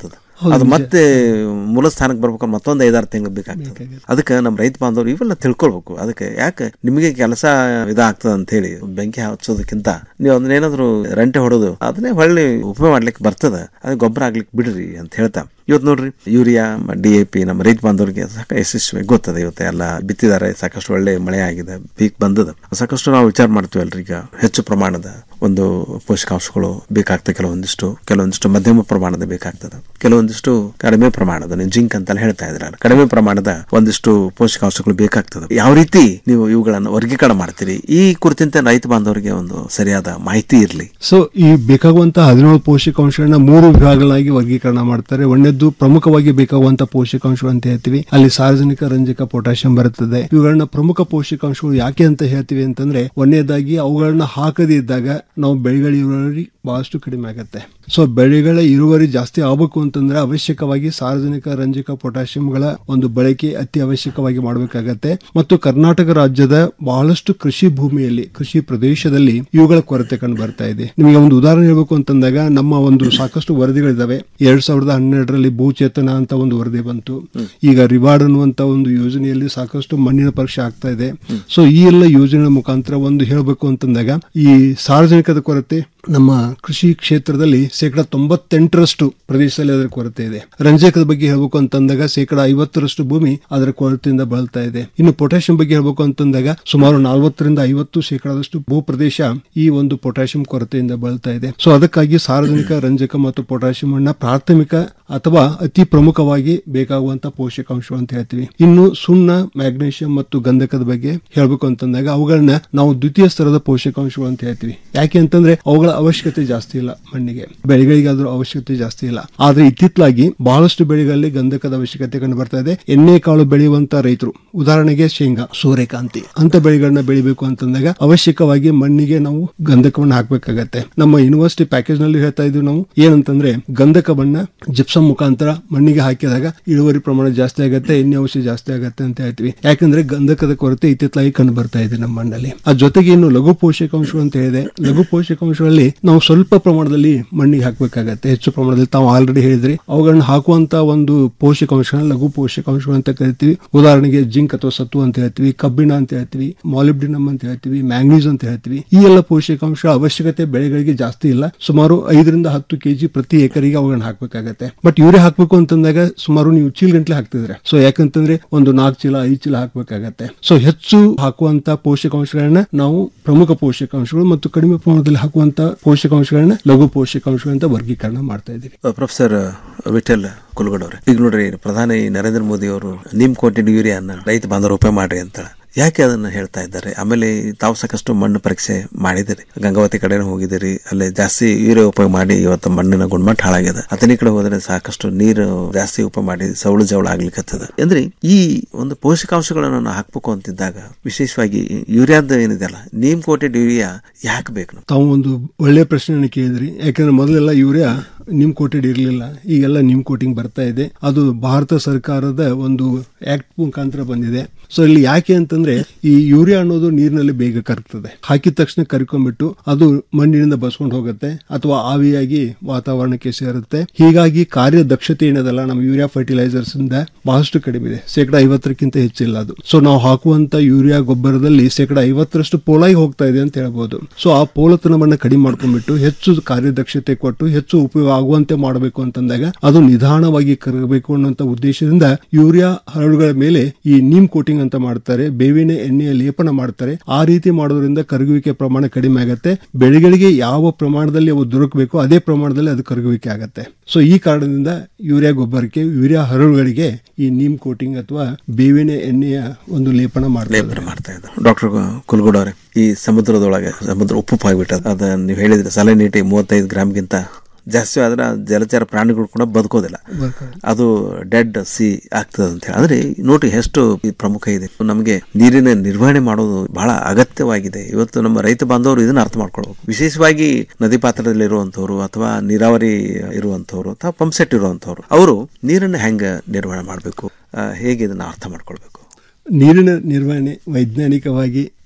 ಹೌದು, ಅದು ನಿಜ. ಮತ್ತೆ ಮೂಲ ಸ್ಥಾನಕ್ಕೆ ಬರ್ಬೇಕಾದ್ರೆ ಮತ್ತೊಂದು ಐದಾರು ತಿಂಗಳು ಬೇಕಾಗ್ತದೆ ಅದಕ್ಕೆ ನಮ್ಮ ರೈತ ಬಾಂಧವರು ಇವೆಲ್ಲ ತಿಳ್ಕೊಳ್ಬೇಕು ಅದಕ್ಕೆ ಯಾಕೆ ನಿಮಗೆ ಕೆಲಸ ಇದಾಗ್ತದೆ ಅಂತ ಹೇಳಿ ಬೆಂಕಿ ಹಚ್ಚೋದಕ್ಕಿಂತ ನೀವು ಅದನ್ನೇನಾದ್ರು ರಂಟೆ ಹೊಡೋದು ಅದನ್ನೇ ಹೊಳ್ಳಿ ಉಪಯೋಗ ಮಾಡ್ಲಿಕ್ಕೆ ಬರ್ತದ ಅದು ಗೊಬ್ಬರ ಆಗ್ಲಿಕ್ಕೆ ಬಿಡ್ರಿ ಅಂತ ಹೇಳ್ತಾ ಇವತ್ತು ನೋಡ್ರಿ ಯೂರಿಯಾ ಡಿ ಎ ಪಿ ನಮ್ಮ ರೈತ ಬಾಂಧವರಿಗೆ ಸಾಕ ಯಶಸ್ವಿ ಗೊತ್ತದೆ ಇವತ್ತು ಎಲ್ಲ ಬಿತ್ತಿದ್ದಾರೆ ಸಾಕಷ್ಟು ಒಳ್ಳೆ ಮಳೆ ಆಗಿದೆ ಪೀಕ್ ಬಂದದ ಸಾಕಷ್ಟು ನಾವು ವಿಚಾರ ಮಾಡ್ತೀವಲ್ರಿ ಈಗ ಹೆಚ್ಚು ಪ್ರಮಾಣದ ಒಂದು ಪೋಷಕಾಂಶಗಳು ಬೇಕಾಗ್ತದೆ ಕೆಲವೊಂದಿಷ್ಟು ಕೆಲವೊಂದಿಷ್ಟು ಮಧ್ಯಮ ಪ್ರಮಾಣದ ಬೇಕಾಗ್ತದೆ ಕೆಲವೊಂದಿಷ್ಟು ಕಡಿಮೆ ಪ್ರಮಾಣದ ನೀವು ಜಿಂಕ್ ಅಂತೆಲ್ಲ ಹೇಳ್ತಾ ಇದ್ರ ಕಡಿಮೆ ಪ್ರಮಾಣದ ಒಂದಿಷ್ಟು ಪೋಷಕಾಂಶಗಳು ಬೇಕಾಗ್ತದೆ ಯಾವ ರೀತಿ ನೀವು ಇವುಗಳನ್ನು ವರ್ಗೀಕರಣ ಮಾಡ್ತೀರಿ ಈ ಕುರಿತಂತೆ ರೈತ ಬಾಂಧವರಿಗೆ ಒಂದು ಸರಿಯಾದ ಮಾಹಿತಿ ಇರಲಿ ಸೊ ಈ ಬೇಕಾಗುವಂತಹ ಹದಿನೇಳು ಪೋಷಕಾಂಶಗಳನ್ನ ಮೂರು ವಿಭಾಗಗಳಾಗಿ ವರ್ಗೀಕರಣ ಮಾಡ್ತಾರೆ ಒಂದನೇದ್ದು ಪ್ರಮುಖವಾಗಿ ಬೇಕಾಗುವಂತಹ ಪೋಷಕಾಂಶಗಳು ಅಂತ ಹೇಳ್ತೀವಿ ಅಲ್ಲಿ ಸಾರ್ವಜನಿಕ ರಂಜಕ ಪೊಟ್ಯಾಷಿಯಂ ಬರುತ್ತದೆ ಇವುಗಳನ್ನ ಪ್ರಮುಖ ಪೋಷಕಾಂಶಗಳು ಯಾಕೆ ಅಂತ ಹೇಳ್ತೀವಿ ಅಂತಂದ್ರೆ ಒಂದನೇದಾಗಿ ಅವುಗಳನ್ನ ಹಾಕದೇ ಇದ್ದಾಗ ನಾವು ಬೆಳೆಗಳ ಇಳುವರಿ ಬಹಳಷ್ಟು ಕಡಿಮೆ ಆಗುತ್ತೆ ಸೊ ಬೆಳೆಗಳ ಇಳುವರಿ ಜಾಸ್ತಿ ಆಗಬೇಕು ಅಂತಂದ್ರೆ ಅವಶ್ಯಕವಾಗಿ ಸಾರ್ವಜನಿಕ ರಂಜಕ ಪೊಟ್ಯಾಷಿಯಂಗಳ ಒಂದು ಬಳಕೆ ಅತಿ ಅವಶ್ಯಕವಾಗಿ ಮಾಡಬೇಕಾಗತ್ತೆ ಮತ್ತು ಕರ್ನಾಟಕ ರಾಜ್ಯದ ಬಹಳಷ್ಟು ಕೃಷಿ ಭೂಮಿಯಲ್ಲಿ ಕೃಷಿ ಪ್ರದೇಶದಲ್ಲಿ ಇವುಗಳ ಕೊರತೆ ಕಂಡು ಬರ್ತಾ ಇದೆ ನಿಮಗೆ ಒಂದು ಉದಾಹರಣೆ ಹೇಳ್ಬೇಕು ಅಂತಂದಾಗ ನಮ್ಮ ಒಂದು ಸಾಕಷ್ಟು ವರದಿಗಳಿದಾವೆ ಎರಡ್ ಸಾವಿರದ ಹನ್ನೆರಡರಲ್ಲಿ ಭೂಚೇತನ ಅಂತ ಒಂದು ವರದಿ ಬಂತು ಈಗ ರಿವಾರ್ಡ್ ಅನ್ನುವಂತ ಒಂದು ಯೋಜನೆಯಲ್ಲಿ ಸಾಕಷ್ಟು ಮಣ್ಣಿನ ಪರೀಕ್ಷೆ ಆಗ್ತಾ ಇದೆ ಸೊ ಈ ಎಲ್ಲ ಯೋಜನೆ ಮುಖಾಂತರ ಒಂದು ಹೇಳಬೇಕು ಅಂತಂದಾಗ ಈ ಸಾರ್ವಜನಿಕದ ಕೊರತೆ ನಮ್ಮ ಕೃಷಿ ಕ್ಷೇತ್ರದಲ್ಲಿ ಶೇಕಡ ತೊಂಬತ್ತೆಂಟರಷ್ಟು ಪ್ರದೇಶದಲ್ಲಿ ಅದರ ಕೊರತೆ ಇದೆ ರಂಜಕದ ಬಗ್ಗೆ ಹೇಳ್ಬೇಕು ಅಂತಂದಾಗ ಶೇಕಡ ಐವತ್ತರಷ್ಟು ಭೂಮಿ ಅದರ ಕೊರತೆಯಿಂದ ಬಳಲ್ತಾ ಇದೆ ಇನ್ನು ಪೊಟ್ಯಾಷಿಯಂ ಬಗ್ಗೆ ಹೇಳ್ಬೇಕು ಅಂತಂದಾಗ ಸುಮಾರು ನಲವತ್ತರಿಂದ ಐವತ್ತು ಶೇಕಡದಷ್ಟು ಭೂ ಪ್ರದೇಶ ಈ ಒಂದು ಪೊಟ್ಯಾಷಿಯಂ ಕೊರತೆಯಿಂದ ಬಳಲ್ತಾ ಇದೆ ಸೊ ಅದಕ್ಕಾಗಿ ಸಾರ್ವಜನಿಕ ರಂಜಕ ಮತ್ತು ಪೊಟ್ಯಾಷಿಯಂ ಅನ್ನ ಪ್ರಾಥಮಿಕ ಅಥವಾ ಅತಿ ಪ್ರಮುಖವಾಗಿ ಬೇಕಾಗುವಂತ ಪೋಷಕಾಂಶಗಳು ಅಂತ ಹೇಳ್ತೀವಿ ಇನ್ನು ಸುಣ್ಣ ಮ್ಯಾಗ್ನೇಷಿಯಂ ಮತ್ತು ಗಂಧಕದ ಬಗ್ಗೆ ಹೇಳ್ಬೇಕು ಅಂತಂದಾಗ ಅವುಗಳನ್ನ ನಾವು ದ್ವಿತೀಯ ಸ್ತರದ ಪೋಷಕಾಂಶಗಳು ಅಂತ ಹೇಳ್ತೀವಿ ಯಾಕೆ ಅಂತಂದ್ರೆ ಅವುಗಳ ಅವಶ್ಯಕತೆ ಜಾಸ್ತಿ ಇಲ್ಲ ಮಣ್ಣಿಗೆ ಬೆಳೆಗಳಿಗಾದ್ರೂ ಅವಶ್ಯಕತೆ ಜಾಸ್ತಿ ಇಲ್ಲ ಆದ್ರೆ ಇತ್ತಿತ್ತಲಾಗಿ ಬಹಳಷ್ಟು ಬೆಳೆಗಳಲ್ಲಿ ಗಂಧಕದ ಅವಶ್ಯಕತೆ ಕಂಡು ಬರ್ತಾ ಇದೆ ಎಣ್ಣೆ ಕಾಳು ಬೆಳೆಯುವಂತ ರೈತರು ಉದಾಹರಣೆಗೆ ಶೇಂಗಾ ಸೂರ್ಯಕಾಂತಿ ಅಂತ ಬೆಳೆಗಳನ್ನ ಬೆಳಿಬೇಕು ಅಂತಂದಾಗ ಅವಶ್ಯಕವಾಗಿ ಮಣ್ಣಿಗೆ ನಾವು ಗಂಧಕವನ್ನು ಹಾಕಬೇಕಾಗತ್ತೆ ನಮ್ಮ ಯೂನಿವರ್ಸಿಟಿ ಪ್ಯಾಕೇಜ್ ನಲ್ಲಿ ಹೇಳ್ತಾ ಇದ್ವಿ ನಾವು ಏನಂತಂದ್ರೆ ಗಂಧಕವನ್ನ ಜಿಪ್ಸಮ್ ಮುಖಾಂತರ ಮಣ್ಣಿಗೆ ಹಾಕಿದಾಗ ಇಳುವರಿ ಪ್ರಮಾಣ ಜಾಸ್ತಿ ಆಗುತ್ತೆ ಎಣ್ಣೆ ಅಂಶ ಜಾಸ್ತಿ ಆಗುತ್ತೆ ಅಂತ ಹೇಳ್ತೀವಿ ಯಾಕಂದ್ರೆ ಗಂಧಕದ ಕೊರತೆ ಇತ್ತಿತ್ತಲಾಗಿ ಕಂಡು ಬರ್ತಾ ಇದೆ ನಮ್ಮ ಮಣ್ಣಲ್ಲಿ ಆ ಜೊತೆಗೆ ಇನ್ನು ಲಘು ಪೋಷಕಾಂಶಗಳು ಅಂತ ಹೇಳಿದೆ ಲಘು ಪೋಷಕಾಂಶಗಳಲ್ಲಿ ನಾವು ಸ್ವಲ್ಪ ಪ್ರಮಾಣದಲ್ಲಿ ಮಣ್ಣಿಗೆ ಹಾಕಬೇಕಾಗತ್ತೆ ಹೆಚ್ಚು ಪ್ರಮಾಣದಲ್ಲಿ ತಾವು ಆಲ್ರೆಡಿ ಹೇಳಿದ್ರಿ ಅವುಗಳನ್ನ ಹಾಕುವಂತ ಒಂದು ಪೋಷಕಾಂಶಗಳನ್ನ ಲಘು ಪೋಷಕಾಂಶಗಳು ಅಂತ ಕರಿತೀವಿ ಉದಾಹರಣೆಗೆ ಜಿಂಕ್ ಅಥವಾ ಸತ್ತು ಅಂತ ಹೇಳ್ತೀವಿ ಕಬ್ಬಿಣ ಅಂತ ಹೇಳ್ತೀವಿ ಮಾಲಿಬ್ಡಿನಮ್ ಅಂತ ಹೇಳ್ತೀವಿ ಮ್ಯಾಂಗ್ನೀಸ್ ಅಂತ ಹೇಳ್ತೀವಿ ಈ ಎಲ್ಲ ಪೋಷಕಾಂಶ ಅವಶ್ಯಕತೆ ಬೆಳೆಗಳಿಗೆ ಜಾಸ್ತಿ ಇಲ್ಲ ಸುಮಾರು ಐದರಿಂದ ಹತ್ತು ಕೆಜಿ ಪ್ರತಿ ಎಕರೆಗೆ ಅವುಗಳನ್ನ ಹಾಕಬೇಕಾಗತ್ತೆ ಬಟ್ ಯೂರಿಯಾ ಹಾಕ್ಬೇಕು ಅಂತಂದಾಗ ಸುಮಾರು ನೀವು ಚೀಲ್ ಗಂಟ್ಲೆ ಹಾಕ್ತಿದ್ರೆ ಸೊ ಯಾಕಂತಂದ್ರೆ ಒಂದು ನಾಲ್ಕು ಚೀಲ ಐದು ಚೀಲ ಹಾಕಬೇಕಾಗತ್ತೆ ಸೊ ಹೆಚ್ಚು ಹಾಕುವಂತ ಪೋಷಕಾಂಶಗಳನ್ನ ನಾವು ಪ್ರಮುಖ ಪೋಷಕಾಂಶಗಳು ಮತ್ತು ಕಡಿಮೆ ಪ್ರಮಾಣದಲ್ಲಿ ಹಾಕುವಂತ ಪೋಷಕಾಂಶಗಳನ್ನ ಲಘು ಪೋಷಕಾಂಶಗಳು ಅಂತ ವರ್ಗೀಕರಣ ಮಾಡ್ತಾ ಇದ್ದೀವಿ ಪ್ರೊಫೆಸರ್ ವಿಠಲ್ ಕುಲಗಡ್ ಅವ್ರೆ ಈಗ ನೋಡ್ರಿ ಪ್ರಧಾನಿ ನರೇಂದ್ರ ಮೋದಿ ಅವರು ನಿಮ್ ಕೋಟೆಡ್ ಯೂರಿಯಾನ ರೈತ ಬಾಂಧವರು ಉಪಯೋಗ ಮಾಡ್ರಿ ಅಂತ ಯಾಕೆ ಅದನ್ನ ಹೇಳ್ತಾ ಇದ್ದಾರೆ ಆಮೇಲೆ ತಾವು ಸಾಕಷ್ಟು ಮಣ್ಣು ಪರೀಕ್ಷೆ ಮಾಡಿದಿರಿ ಗಂಗಾವತಿ ಕಡೆ ಹೋಗಿದ್ದೀರಿ ಅಲ್ಲಿ ಜಾಸ್ತಿ ಯೂರಿಯಾ ಉಪಯೋಗ ಮಾಡಿ ಇವತ್ತು ಮಣ್ಣಿನ ಗುಣಮಟ್ಟ ಹಾಳಾಗ್ಯದ ಅತನಿ ಕಡೆ ಹೋದ್ರೆ ಸಾಕಷ್ಟು ನೀರು ಜಾಸ್ತಿ ಉಪಯೋಗ ಮಾಡಿ ಸವಳು ಜವಳ ಆಗ್ಲಿಕ್ಕತ್ತದ ಅಂದ್ರೆ ಈ ಒಂದು ಪೋಷಕಾಂಶಗಳನ್ನು ನಾವು ಹಾಕ್ಬೇಕು ಅಂತಿದ್ದಾಗ ವಿಶೇಷವಾಗಿ ಯೂರಿಯಾದ ಏನಿದೆಯಲ್ಲ ನೀಮ್ ಕೋಟೆಡ್ ಯೂರಿಯಾ ಯಾಕೆ ಬೇಕು ನಮ್ಗೆ? ತಾವು ಒಂದು ಒಳ್ಳೆ ಪ್ರಶ್ನೆ ಕೇಳಿದ್ರಿ ಯಾಕಂದ್ರೆ ಮೊದಲೆಲ್ಲ ಯೂರಿಯಾ ನಿಮ್ ಕೋಟೆಡ್ ಇರಲಿಲ್ಲ ಈಗೆಲ್ಲ ನಿಮ್ ಕೋಟಿಂಗ್ ಬರ್ತಾ ಇದೆ ಅದು ಭಾರತ ಸರ್ಕಾರದ ಒಂದು ಆಕ್ಟ್ ಮುಖಾಂತರ ಬಂದಿದೆ ಸೊ ಇಲ್ಲಿ ಯಾಕೆ ಅಂತಂದ್ರೆ ಈ ಯೂರಿಯಾ ಅನ್ನೋದು ನೀರಿನಲ್ಲಿ ಬೇಗ ಕರಗ್ತದೆ ಹಾಕಿದ ತಕ್ಷಣ ಕರ್ಕೊಂಡ್ಬಿಟ್ಟು ಅದು ಮಣ್ಣಿನಿಂದ ಬಸ್ಕೊಂಡು ಹೋಗುತ್ತೆ ಅಥವಾ ಆವಿಯಾಗಿ ವಾತಾವರಣಕ್ಕೆ ಸೇರುತ್ತೆ ಹೀಗಾಗಿ ಕಾರ್ಯದಕ್ಷತೆ ಏನದಲ್ಲ ನಮ್ಮ ಯೂರಿಯಾ ಫರ್ಟಿಲೈಸರ್ಸ್ ಇಂದ ಬಹಳಷ್ಟು ಕಡಿಮೆ ಇದೆ ಶೇಕಡ ಐವತ್ತರಕ್ಕಿಂತ ಹೆಚ್ಚಿಲ್ಲ ಅದು ಸೊ ನಾವು ಹಾಕುವಂತ ಯೂರಿಯಾ ಗೊಬ್ಬರದಲ್ಲಿ ಶೇಕಡ ಐವತ್ತರಷ್ಟು ಪೋಲಾಗಿ ಹೋಗ್ತಾ ಇದೆ ಅಂತ ಹೇಳ್ಬೋದು ಸೊ ಆ ಪೋಲತನವನ್ನ ಕಡಿಮೆ ಮಾಡ್ಕೊಂಡ್ಬಿಟ್ಟು ಹೆಚ್ಚು ಕಾರ್ಯದಕ್ಷತೆ ಕೊಟ್ಟು ಹೆಚ್ಚು ಉಪಯೋಗ ಆಗುವಂತೆ ಮಾಡಬೇಕು ಅಂತಂದಾಗ ಅದು ನಿಧಾನವಾಗಿ ಕರಗಬೇಕು ಅನ್ನುವಂತ ಉದ್ದೇಶದಿಂದ ಯೂರಿಯಾ ಹರಳುಗಳ ಮೇಲೆ ಈ ನೀಮ್ ಕೋಟಿಂಗ್ ಅಂತ ಮಾಡ್ತಾರೆ ಬೇವಿನ ಎಣ್ಣೆಯ ಲೇಪನ ಮಾಡ್ತಾರೆ ಆ ರೀತಿ ಮಾಡೋದ್ರಿಂದ ಕರಗುವಿಕೆ ಪ್ರಮಾಣ ಕಡಿಮೆ ಆಗುತ್ತೆ ಬೆಳೆಗಳಿಗೆ ಯಾವ ಪ್ರಮಾಣದಲ್ಲಿ ಅವು ದೊರಕಬೇಕು ಅದೇ ಪ್ರಮಾಣದಲ್ಲಿ ಅದು ಕರಗುವಿಕೆ ಆಗುತ್ತೆ ಸೊ ಈ ಕಾರಣದಿಂದ ಯೂರಿಯಾ ಗೊಬ್ಬರಕ್ಕೆ ಯೂರಿಯಾ ಹರಳುಗಳಿಗೆ ಈ ನೀಮ್ ಕೋಟಿಂಗ್ ಅಥವಾ ಬೇವಿನ ಎಣ್ಣೆಯ ಒಂದು ಲೇಪನ ಮಾಡ್ತಾರೆ ಮಾಡ್ತಾ ಇದ್ದಾರೆ ಡಾಕ್ಟರ್ ಕುಲ್ಗುಡ್ ಅವರೇ ಈ ಸಮುದ್ರದೊಳಗೆ ಸಮುದ್ರ ಉಪ್ಪು ಆಗ್ಬಿಟ್ಟದ ಅದ ನೀವು ಹೇಳಿದ್ರೆ ಸಲನೀಟಿ ಮೂವತ್ತೈದು ಗ್ರಾಮ್ಗಿಂತ ಜಾಸ್ತಿ ಆದ್ರೆ ಜಲಚರ ಪ್ರಾಣಿಗಳು ಕೂಡ ಬದುಕೋದಿಲ್ಲ ಅದು ಡೆಡ್ ಸಿ ಆಗ್ತದೆ ಅಂತ ಹೇಳಿ ಅಂದ್ರೆ ನೋಡ್ರಿ ಎಷ್ಟು ಈ ಪ್ರಮುಖ ಇದೆ ನಮಗೆ ನೀರಿನ ನಿರ್ವಹಣೆ ಮಾಡೋದು ಬಹಳ ಅಗತ್ಯವಾಗಿದೆ ಇವತ್ತು ನಮ್ಮ ರೈತ ಬಾಂಧವರು ಇದನ್ನ ಅರ್ಥ ಮಾಡ್ಕೊಳ್ಬೇಕು ವಿಶೇಷವಾಗಿ ನದಿ ಪಾತ್ರದಲ್ಲಿ ಇರುವಂತವ್ರು ಅಥವಾ ನೀರಾವರಿ ಇರುವಂತವ್ರು ಅಥವಾ ಪಂಪ್ ಸೆಟ್ ಇರುವಂತವ್ರು ಅವರು ನೀರನ್ನ ಹೆಂಗ ನಿರ್ವಹಣೆ ಮಾಡಬೇಕು ಹೇಗೆ ಇದನ್ನ ಅರ್ಥ ಮಾಡ್ಕೊಳ್ಬೇಕು ನೀರಿನ ನಿರ್ವಹಣೆ ವೈಜ್ಞಾನಿಕವಾಗಿ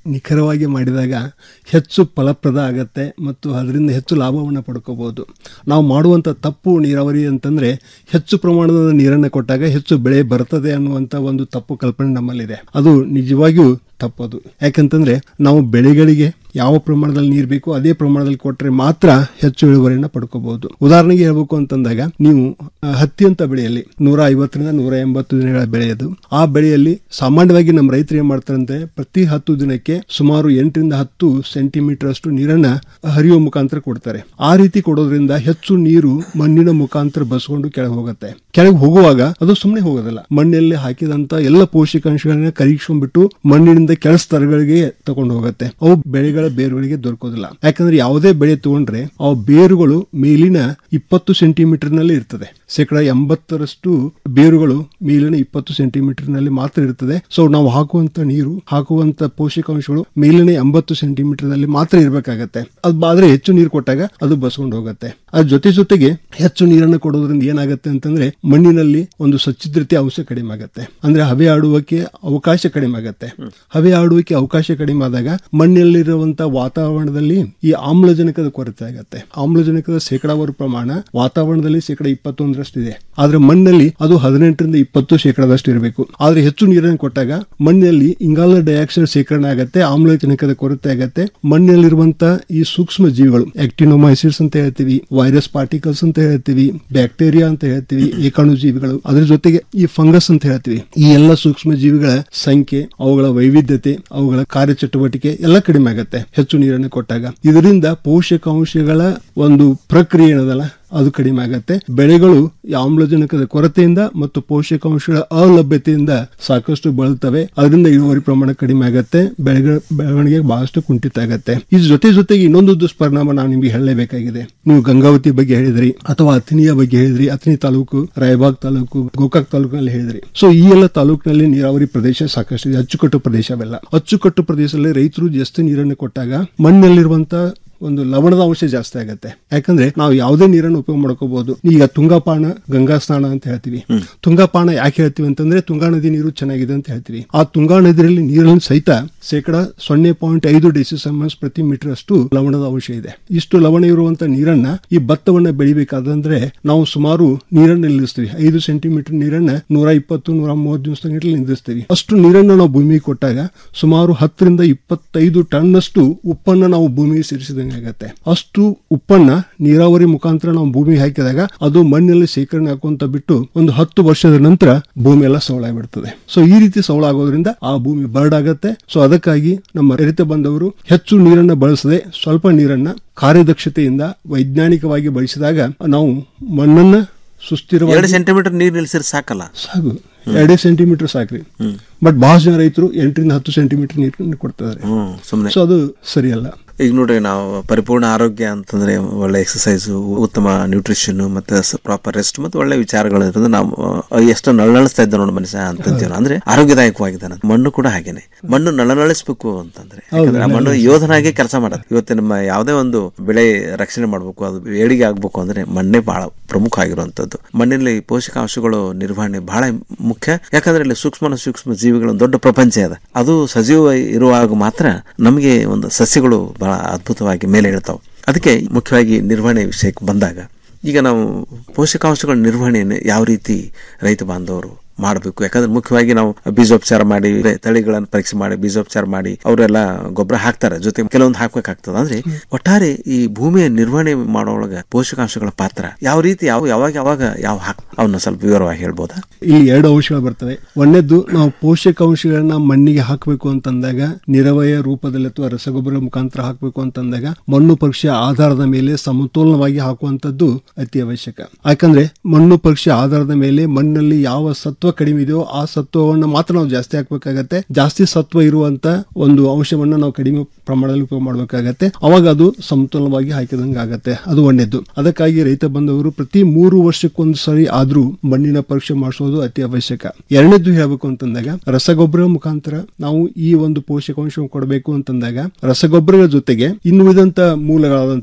ನಿಖರವಾಗಿ ಮಾಡಿದಾಗ ಹೆಚ್ಚು ಫಲಪ್ರದ ಆಗತ್ತೆ ಮತ್ತು ಅದರಿಂದ ಹೆಚ್ಚು ಲಾಭವನ್ನು ಪಡ್ಕೋಬಹುದು ನಾವು ಮಾಡುವಂಥ ತಪ್ಪು ನೀರಾವರಿ ಅಂತಂದ್ರೆ ಹೆಚ್ಚು ಪ್ರಮಾಣದ ನೀರನ್ನು ಕೊಟ್ಟಾಗ ಹೆಚ್ಚು ಬೆಳೆ ಬರ್ತದೆ ಅನ್ನುವಂಥ ಒಂದು ತಪ್ಪು ಕಲ್ಪನೆ ನಮ್ಮಲ್ಲಿದೆ ಅದು ನಿಜವಾಗಿಯೂ ತಪ್ಪದು ಯಾಕಂತಂದ್ರೆ ನಾವು ಬೆಳೆಗಳಿಗೆ ಯಾವ ಪ್ರಮಾಣದಲ್ಲಿ ನೀರು ಬೇಕು ಅದೇ ಪ್ರಮಾಣದಲ್ಲಿ ಕೊಟ್ಟರೆ ಮಾತ್ರ ಹೆಚ್ಚು ಇಳುವರಿಯನ್ನು ಪಡ್ಕೋಬಹುದು ಉದಾಹರಣೆಗೆ ಹೇಳ್ಬೇಕು ಅಂತಂದಾಗ ನೀವು ಆ, ಹತ್ತಿ ಅಂತ ಬೆಳೆಯಲ್ಲಿ ನೂರ ಐವತ್ತರಿಂದ ನೂರ ಎಂಬತ್ತು ದಿನಗಳ ಬೆಳೆಯದು ಆ ಬೆಳೆಯಲ್ಲಿ ಸಾಮಾನ್ಯವಾಗಿ ನಮ್ಮ ರೈತರು ಏನ್ ಮಾಡ್ತಾರಂದ್ರೆ ಪ್ರತಿ ಹತ್ತು ದಿನಕ್ಕೆ ಸುಮಾರು ಎಂಟರಿಂದ ಹತ್ತು ಸೆಂಟಿಮೀಟರ್ ಅಷ್ಟು ನೀರನ್ನ ಹರಿಯುವ ಮುಖಾಂತರ ಕೊಡ್ತಾರೆ ಆ ರೀತಿ ಕೊಡೋದ್ರಿಂದ ಹೆಚ್ಚು ನೀರು ಮಣ್ಣಿನ ಮುಖಾಂತರ ಬಸ್ಕೊಂಡು ಕೆಳಗೆ ಹೋಗುತ್ತೆ ಕೆಳಗೆ ಹೋಗುವಾಗ ಅದು ಸುಮ್ಮನೆ ಹೋಗೋದಿಲ್ಲ ಮಣ್ಣಲ್ಲಿ ಹಾಕಿದಂತ ಎಲ್ಲ ಪೋಷಕಾಂಶಗಳನ್ನ ಕರಗಿಸ್ಕೊಂಡ್ಬಿಟ್ಟು ಮಣ್ಣಿನಿಂದ ಕೆಳ ಸ್ತರಗಳಿಗೆ ತಗೊಂಡು ಹೋಗುತ್ತೆ ಅವು ಬೆಳೆಗಳ ಬೇರುಗಳಿಗೆ ದೊರಕೋದಿಲ್ಲ ಯಾಕಂದ್ರೆ ಯಾವುದೇ ಬೆಳೆ ತಗೊಂಡ್ರೆ ಅವು ಬೇರುಗಳು ಮೇಲಿನ ಇಪ್ಪತ್ತು ಸೆಂಟಿಮೀಟರ್ ನಲ್ಲಿ ಇರ್ತದೆ ಶೇಕಡ ಎಂಬತ್ತರಷ್ಟು ಬೇರುಗಳು ಮೇಲಿನ ಇಪ್ಪತ್ತು ಸೆಂಟಿಮೀಟರ್ ನಲ್ಲಿ ಮಾತ್ರ ಇರ್ತದೆ ಸೊ ನಾವು ಹಾಕುವಂತ ನೀರು ಹಾಕುವಂತ ಪೋಷಕಾಂಶಗಳು ಮೇಲಿನ ಎಂಬತ್ತು ಸೆಂಟಿಮೀಟರ್ ನಲ್ಲಿ ಮಾತ್ರ ಇರಬೇಕಾಗತ್ತೆ ಅದು ಆದ್ರೆ ಹೆಚ್ಚು ನೀರು ಕೊಟ್ಟಾಗ ಅದು ಬಸ್ಕೊಂಡು ಹೋಗುತ್ತೆ ಅದ್ರ ಜೊತೆ ಜೊತೆಗೆ ಹೆಚ್ಚು ನೀರನ್ನು ಕೊಡೋದ್ರಿಂದ ಏನಾಗುತ್ತೆ ಅಂತಂದ್ರೆ ಮಣ್ಣಿನಲ್ಲಿ ಒಂದು ಸಚ್ಛಿದ್ರತೆ ಅಂಶ ಕಡಿಮೆ ಆಗುತ್ತೆ ಅಂದ್ರೆ ಹವೆ ಆಡುವಕ್ಕೆ ಅವಕಾಶ ಕಡಿಮೆ ಆಗುತ್ತೆ ಹವೆ ಆಡುವಿಕೆ ಅವಕಾಶ ಕಡಿಮೆ ಆದಾಗ ಮಣ್ಣಿನಲ್ಲಿರುವಂತ ವಾತಾವರಣದಲ್ಲಿ ಈ ಆಮ್ಲಜನಕದ ಕೊರತೆ ಆಗುತ್ತೆ ಆಮ್ಲಜನಕದ ಶೇಕಡಾವಾರು ಪ್ರಮಾಣ ವಾತಾವರಣದಲ್ಲಿ ಶೇಕಡ ಇಪ್ಪತ್ತೊಂದರಷ್ಟು ಇದೆ ಆದ್ರೆ ಮಣ್ಣಲ್ಲಿ ಅದು ಹದಿನೆಂಟರಿಂದ ಇಪ್ಪತ್ತು ಶೇಕಡದಷ್ಟು ಇರಬೇಕು ಆದ್ರೆ ಹೆಚ್ಚು ನೀರನ್ನು ಕೊಟ್ಟಾಗ ಮಣ್ಣಿನಲ್ಲಿ ಇಂಗಾಲ ಡೈಆಕ್ಸೈಡ್ ಶೇಖರಣೆ ಆಗತ್ತೆ ಆಮ್ಲಜನಕದ ಕೊರತೆ ಆಗತ್ತೆ ಮಣ್ಣಿನಲ್ಲಿರುವಂತ ಈ ಸೂಕ್ಷ್ಮ ಜೀವಿಗಳು ಆಕ್ಟಿನೋಮೈಸಿಸ್ ಅಂತ ಹೇಳ್ತೀವಿ ವೈರಸ್ ಪಾರ್ಟಿಕಲ್ಸ್ ಅಂತ ಹೇಳ್ತೀವಿ ಬ್ಯಾಕ್ಟೀರಿಯಾ ಅಂತ ಹೇಳ್ತೀವಿ ಏಕಾಣು ಜೀವಿಗಳು ಅದ್ರ ಜೊತೆಗೆ ಈ ಫಂಗಸ್ ಅಂತ ಹೇಳ್ತೀವಿ ಈ ಎಲ್ಲ ಸೂಕ್ಷ್ಮ ಜೀವಿಗಳ ಸಂಖ್ಯೆ ಅವುಗಳ ವೈವಿಧ್ಯತೆ ಅವುಗಳ ಕಾರ್ಯಚಟುವಟಿಕೆ ಎಲ್ಲ ಕಡಿಮೆ ಆಗತ್ತೆ ಹೆಚ್ಚು ನೀರನ್ನು ಕೊಟ್ಟಾಗ ಇದರಿಂದ ಪೋಷಕಾಂಶಗಳ ಒಂದು ಪ್ರಕ್ರಿಯೆ ಏನದಲ್ಲ ಅದು ಕಡಿಮೆ ಆಗತ್ತೆ ಬೆಳೆಗಳು ಈ ಆಮ್ಲಜನಕದ ಕೊರತೆಯಿಂದ ಮತ್ತು ಪೋಷಕಾಂಶಗಳ ಅಲಭ್ಯತೆಯಿಂದ ಸಾಕಷ್ಟು ಬಳಲ್ತವೆ ಅದರಿಂದ ಇಳುವರಿ ಪ್ರಮಾಣ ಕಡಿಮೆ ಆಗತ್ತೆ ಬೆಳೆಗಳ ಬೆಳವಣಿಗೆ ಬಹಳಷ್ಟು ಕುಂಠಿತ ಆಗತ್ತೆ ಇದ್ರ ಜೊತೆ ಜೊತೆಗೆ ಇನ್ನೊಂದು ದುಷ್ಪರಿಣಾಮ ನಾವು ನಿಮ್ಗೆ ಹೇಳಲೇಬೇಕಾಗಿದೆ ನೀವು ಗಂಗಾವತಿ ಬಗ್ಗೆ ಹೇಳಿದ್ರಿ ಅಥವಾ ಅಥಣಿಯ ಬಗ್ಗೆ ಹೇಳಿದ್ರಿ ಅಥಣಿ ತಾಲೂಕು ರಾಯಬಾಗ್ ತಾಲೂಕು ಗೋಕಾಕ್ ತಾಲೂಕಿನಲ್ಲಿ ಹೇಳಿದ್ರಿ ಸೊ ಈ ಎಲ್ಲ ತಾಲೂಕಿನಲ್ಲಿ ನೀರಾವರಿ ಪ್ರದೇಶ ಸಾಕಷ್ಟು ಇದೆ ಅಚ್ಚುಕಟ್ಟು ಪ್ರದೇಶವೆಲ್ಲ ಅಚ್ಚುಕಟ್ಟು ಪ್ರದೇಶದಲ್ಲಿ ರೈತರು ಜಾಸ್ತಿ ನೀರನ್ನು ಕೊಟ್ಟಾಗ ಮಣ್ಣಲ್ಲಿರುವಂತ ಒಂದು ಲವಣದ ಅಂಶ ಜಾಸ್ತಿ ಆಗತ್ತೆ ಯಾಕಂದ್ರೆ ನಾವು ಯಾವುದೇ ನೀರನ್ನು ಉಪಯೋಗ ಮಾಡ್ಕೋಬಹುದು ಈಗ ತುಂಗಾಪಾನ ಗಂಗಾ ಸ್ನಾನ ಅಂತ ಹೇಳ್ತೀವಿ ತುಂಗಾಪಾನ ಯಾಕೆ ಹೇಳ್ತೀವಿ ಅಂತಂದ್ರೆ ತುಂಗಾ ನದಿ ನೀರು ಚೆನ್ನಾಗಿದೆ ಅಂತ ಹೇಳ್ತೀವಿ ಆ ತುಂಗಾ ನದಿಯಲ್ಲಿ ನೀರನ್ನು ಸಹಿತ ಶೇಕಡ ಸೊನ್ನೆ ಪಾಯಿಂಟ್ ಐದು ಡೆಸಿಸಮಸ್ ಪ್ರತಿ ಮೀಟರ್ ಅಷ್ಟು ಲವಣದ ಅಂಶ ಇದೆ ಇಷ್ಟು ಲವಣ ಇರುವಂತ ನೀರನ್ನ ಈ ಭತ್ತವನ್ನ ಬೆಳಿಬೇಕಾದಂದ್ರೆ ನಾವು ಸುಮಾರು ನೀರನ್ನು ನಿಲ್ಲಿಸ್ತೀವಿ ಐದು ಸೆಂಟಿಮೀಟರ್ ನೀರನ್ನ ನೂರ ಇಪ್ಪತ್ತು ನೂರ ಮೂವತ್ತು ದಿವಸ ನಿಲ್ಲಿಸ್ತೀವಿ ಅಷ್ಟು ನೀರನ್ನು ನಾವು ಭೂಮಿಗೆ ಕೊಟ್ಟಾಗ ಸುಮಾರು ಹತ್ತರಿಂದ ಇಪ್ಪತ್ತೈದು ಟನ್ ಅಷ್ಟು ಉಪ್ಪನ್ನ ನಾವು ಭೂಮಿಗೆ ಸೇರಿಸಿದಂಗೆ ಆಗತ್ತೆ ಅಷ್ಟು ಉಪ್ಪನ್ನ ನೀರಾವರಿ ಮುಖಾಂತರ ನಾವು ಭೂಮಿಗೆ ಹಾಕಿದಾಗ ಅದು ಮಣ್ಣಲ್ಲಿ ಶೇಖರಣೆ ಹಾಕುವಂತ ಬಿಟ್ಟು ಒಂದು ಹತ್ತು ವರ್ಷದ ನಂತರ ಭೂಮಿ ಎಲ್ಲ ಸವಳಾಗ್ಬಿಡ್ತದೆ ಸೊ ಈ ರೀತಿ ಸವಳಾಗೋದ್ರಿಂದ ಆ ಭೂಮಿ ಬರ್ಡ್ ಆಗತ್ತೆ ಸೊ ಅದಕ್ಕಾಗಿ ನಮ್ಮ ರೈತ ಬಂದವರು ಹೆಚ್ಚು ನೀರನ್ನ ಬಳಸದೆ ಸ್ವಲ್ಪ ನೀರನ್ನ ಕಾರ್ಯದಕ್ಷತೆಯಿಂದ ವೈಜ್ಞಾನಿಕವಾಗಿ ಬಳಸಿದಾಗ ನಾವು ಮಣ್ಣನ್ನ ಎರಡು ಸುಸ್ಥಿರವಾಗಿ ಸೆಂಟಿಮೀಟರ್ ನೀರು ನಿಲ್ಸಿದ್ರೆ ಸಾಕಲ್ಲ ಸಾಕು ಎರಡೇ ಸೆಂಟಿಮೀಟರ್ ಸಾಕ್ರಿ ಬಟ್ ಬಹಳ ಜನ ರೈತರು ಎಂಟರಿಂದ ಹತ್ತು ಸೆಂಟಿಮೀಟರ್ ನೀರನ್ನು ಕೊಡ್ತಾರೆ ಹ್ಮ್ ಸುಮ್ನೆ ಸೊ ಅದು ಸರಿಯಲ್ಲ ಈಗ ನೋಡ್ರಿ ನಾವು ಪರಿಪೂರ್ಣ ಆರೋಗ್ಯ ಅಂತಂದ್ರೆ ಒಳ್ಳೆ ಎಕ್ಸಸೈಸ್ ಉತ್ತಮ ನ್ಯೂಟ್ರಿಷನ್ ಮತ್ತೆ ಪ್ರಾಪರ್ ರೆಸ್ಟ್ ಮತ್ತೆ ಒಳ್ಳೆ ವಿಚಾರಗಳು ಇರೋದು ನಾವು ಆ, ಎಷ್ಟು ನಳನಳಿಸ್ತಾ ಇದ್ದ ನೋಡಿ ಮನುಷ್ಯ ಅಂತಂತೀವಿ ನಾವು. ಅಂದ್ರೆ ಆರೋಗ್ಯದಾಯಕವಾಗಿದ್ದಾನೆ ಮಣ್ಣು ಕೂಡ ಹಾಗೇನೆ ಮಣ್ಣು ನಳನಳಿಸ್ಬೇಕು ಅಂತಂದ್ರೆ ಯಾಕಂದ್ರೆ ಆ ಮಣ್ಣು ಯೋಧನಾಗೆ ಕೆಲಸ ಮಾಡೋದು ಇವತ್ತು ನಮ್ಮ ಯಾವುದೇ ಒಂದು ಬೆಳೆ ರಕ್ಷಣೆ ಮಾಡಬೇಕು ಅದು ಏಳಿಗೆ ಆಗ್ಬೇಕು ಅಂದ್ರೆ ಮಣ್ಣೇ ಬಹಳ ಪ್ರಮುಖ ಆಗಿರುವಂತದ್ದು ಮಣ್ಣಿನಲ್ಲಿ ಪೋಷಕಾಂಶಗಳು ನಿರ್ವಹಣೆ ಬಹಳ ಮುಖ್ಯ ಯಾಕಂದ್ರೆ ಇಲ್ಲಿ ಸೂಕ್ಷ್ಮ ಸೂಕ್ಷ್ಮ ಜೀವಿಗಳ ಒಂದು ದೊಡ್ಡ ಪ್ರಪಂಚ ಇದೆ ಅದು ಸಜೀವ ಇರುವಾಗ ಮಾತ್ರ ನಮಗೆ ಒಂದು ಸಸ್ಯಗಳು ಬಹಳ ಅದ್ಭುತವಾಗಿ ಮೇಲೆ ಹೇಳ್ತಾವೆ ಅದಕ್ಕೆ ಮುಖ್ಯವಾಗಿ ನಿರ್ವಹಣೆ ವಿಷಯಕ್ಕೆ ಬಂದಾಗ ಈಗ ನಾವು ಪೋಷಕಾಂಶಗಳ ನಿರ್ವಹಣೆಯನ್ನು ಯಾವ ರೀತಿ ರೈತ ಬಾಂಧವರು ಮಾಡಬೇಕು ಯಾಕಂದ್ರೆ ಮುಖ್ಯವಾಗಿ ನಾವು ಬೀಜೋಪಚಾರ ಮಾಡಿ ತಳಿಗಳನ್ನು ಪರೀಕ್ಷೆ ಮಾಡಿ ಬೀಜೋಪಚಾರ ಮಾಡಿ ಅವರೆಲ್ಲ ಗೊಬ್ಬರ ಹಾಕ್ತಾರೆ ಜೊತೆ ಕೆಲವೊಂದು ಹಾಕ್ಬೇಕಾಗ್ತದೆ ಅಂದ್ರೆ ಒಟ್ಟಾರೆ ಈ ಭೂಮಿಯ ನಿರ್ವಹಣೆ ಮಾಡೋಳಗ ಪೋಷಕಾಂಶಗಳ ಪಾತ್ರ ಯಾವ ರೀತಿ ಯಾವ ಯಾವಾಗ ಯಾವಾಗ ಯಾವ ಹಾಕ್ ಅವನ್ನ ಸ್ವಲ್ಪ ವಿವರವಾಗಿ ಹೇಳ್ಬೋದಾ ಇಲ್ಲಿ ಎರಡು ಅಂಶಗಳು ಬರ್ತವೆ ಒಂದನೇದ್ದು ನಾವು ಪೋಷಕಾಂಶಗಳನ್ನ ಮಣ್ಣಿಗೆ ಹಾಕಬೇಕು ಅಂತಂದಾಗ ನಿರವಯ ರೂಪದಲ್ಲಿ ಅಥವಾ ರಸಗೊಬ್ಬರ ಮುಖಾಂತರ ಹಾಕಬೇಕು ಅಂತಂದಾಗ ಮಣ್ಣು ಪರೀಕ್ಷೆ ಆಧಾರದ ಮೇಲೆ ಸಮತೋಲನವಾಗಿ ಹಾಕುವಂತದ್ದು ಅತಿ ಅವಶ್ಯಕ ಯಾಕಂದ್ರೆ ಮಣ್ಣು ಪರೀಕ್ಷೆ ಆಧಾರದ ಮೇಲೆ ಮಣ್ಣಲ್ಲಿ ಯಾವ ಸತ್ವ ಕಡಿಮೆ ಇದೆಯೋ ಆ ಸತ್ವವನ್ನು ಮಾತ್ರ ನಾವು ಜಾಸ್ತಿ ಹಾಕ್ಬೇಕಾಗತ್ತೆ ಜಾಸ್ತಿ ಸತ್ವ ಇರುವಂತ ಒಂದು ಅಂಶವನ್ನ ನಾವು ಕಡಿಮೆ ಪ್ರಮಾಣದಲ್ಲಿ ಉಪಯೋಗ ಮಾಡಬೇಕಾಗತ್ತೆ ಅವಾಗ ಅದು ಸಮತೋಲನವಾಗಿ ಹಾಕಿದಂಗೆ ಆಗತ್ತೆ ಅದು ಒಂದೇದ್ದು ಅದಕ್ಕಾಗಿ ರೈತ ಬಂದವರು ಪ್ರತಿ ಮೂರು ವರ್ಷಕ್ಕೊಂದು ಸರಿ ಆದ್ರೂ ಮಣ್ಣಿನ ಪರೀಕ್ಷೆ ಮಾಡಿಸೋದು ಅತಿ ಅವಶ್ಯಕ ಎರಡನೇದ್ದು ಹೇಳ್ಬೇಕು ಅಂತಂದಾಗ ರಸಗೊಬ್ಬರ ಮುಖಾಂತರ ನಾವು ಈ ಒಂದು ಪೋಷಕಾಂಶ ಕೊಡಬೇಕು ಅಂತಂದಾಗ ರಸಗೊಬ್ಬರಗಳ ಜೊತೆಗೆ ಇನ್ನು ಉಳಿದಂತ ಮೂಲಗಳಾದಂತ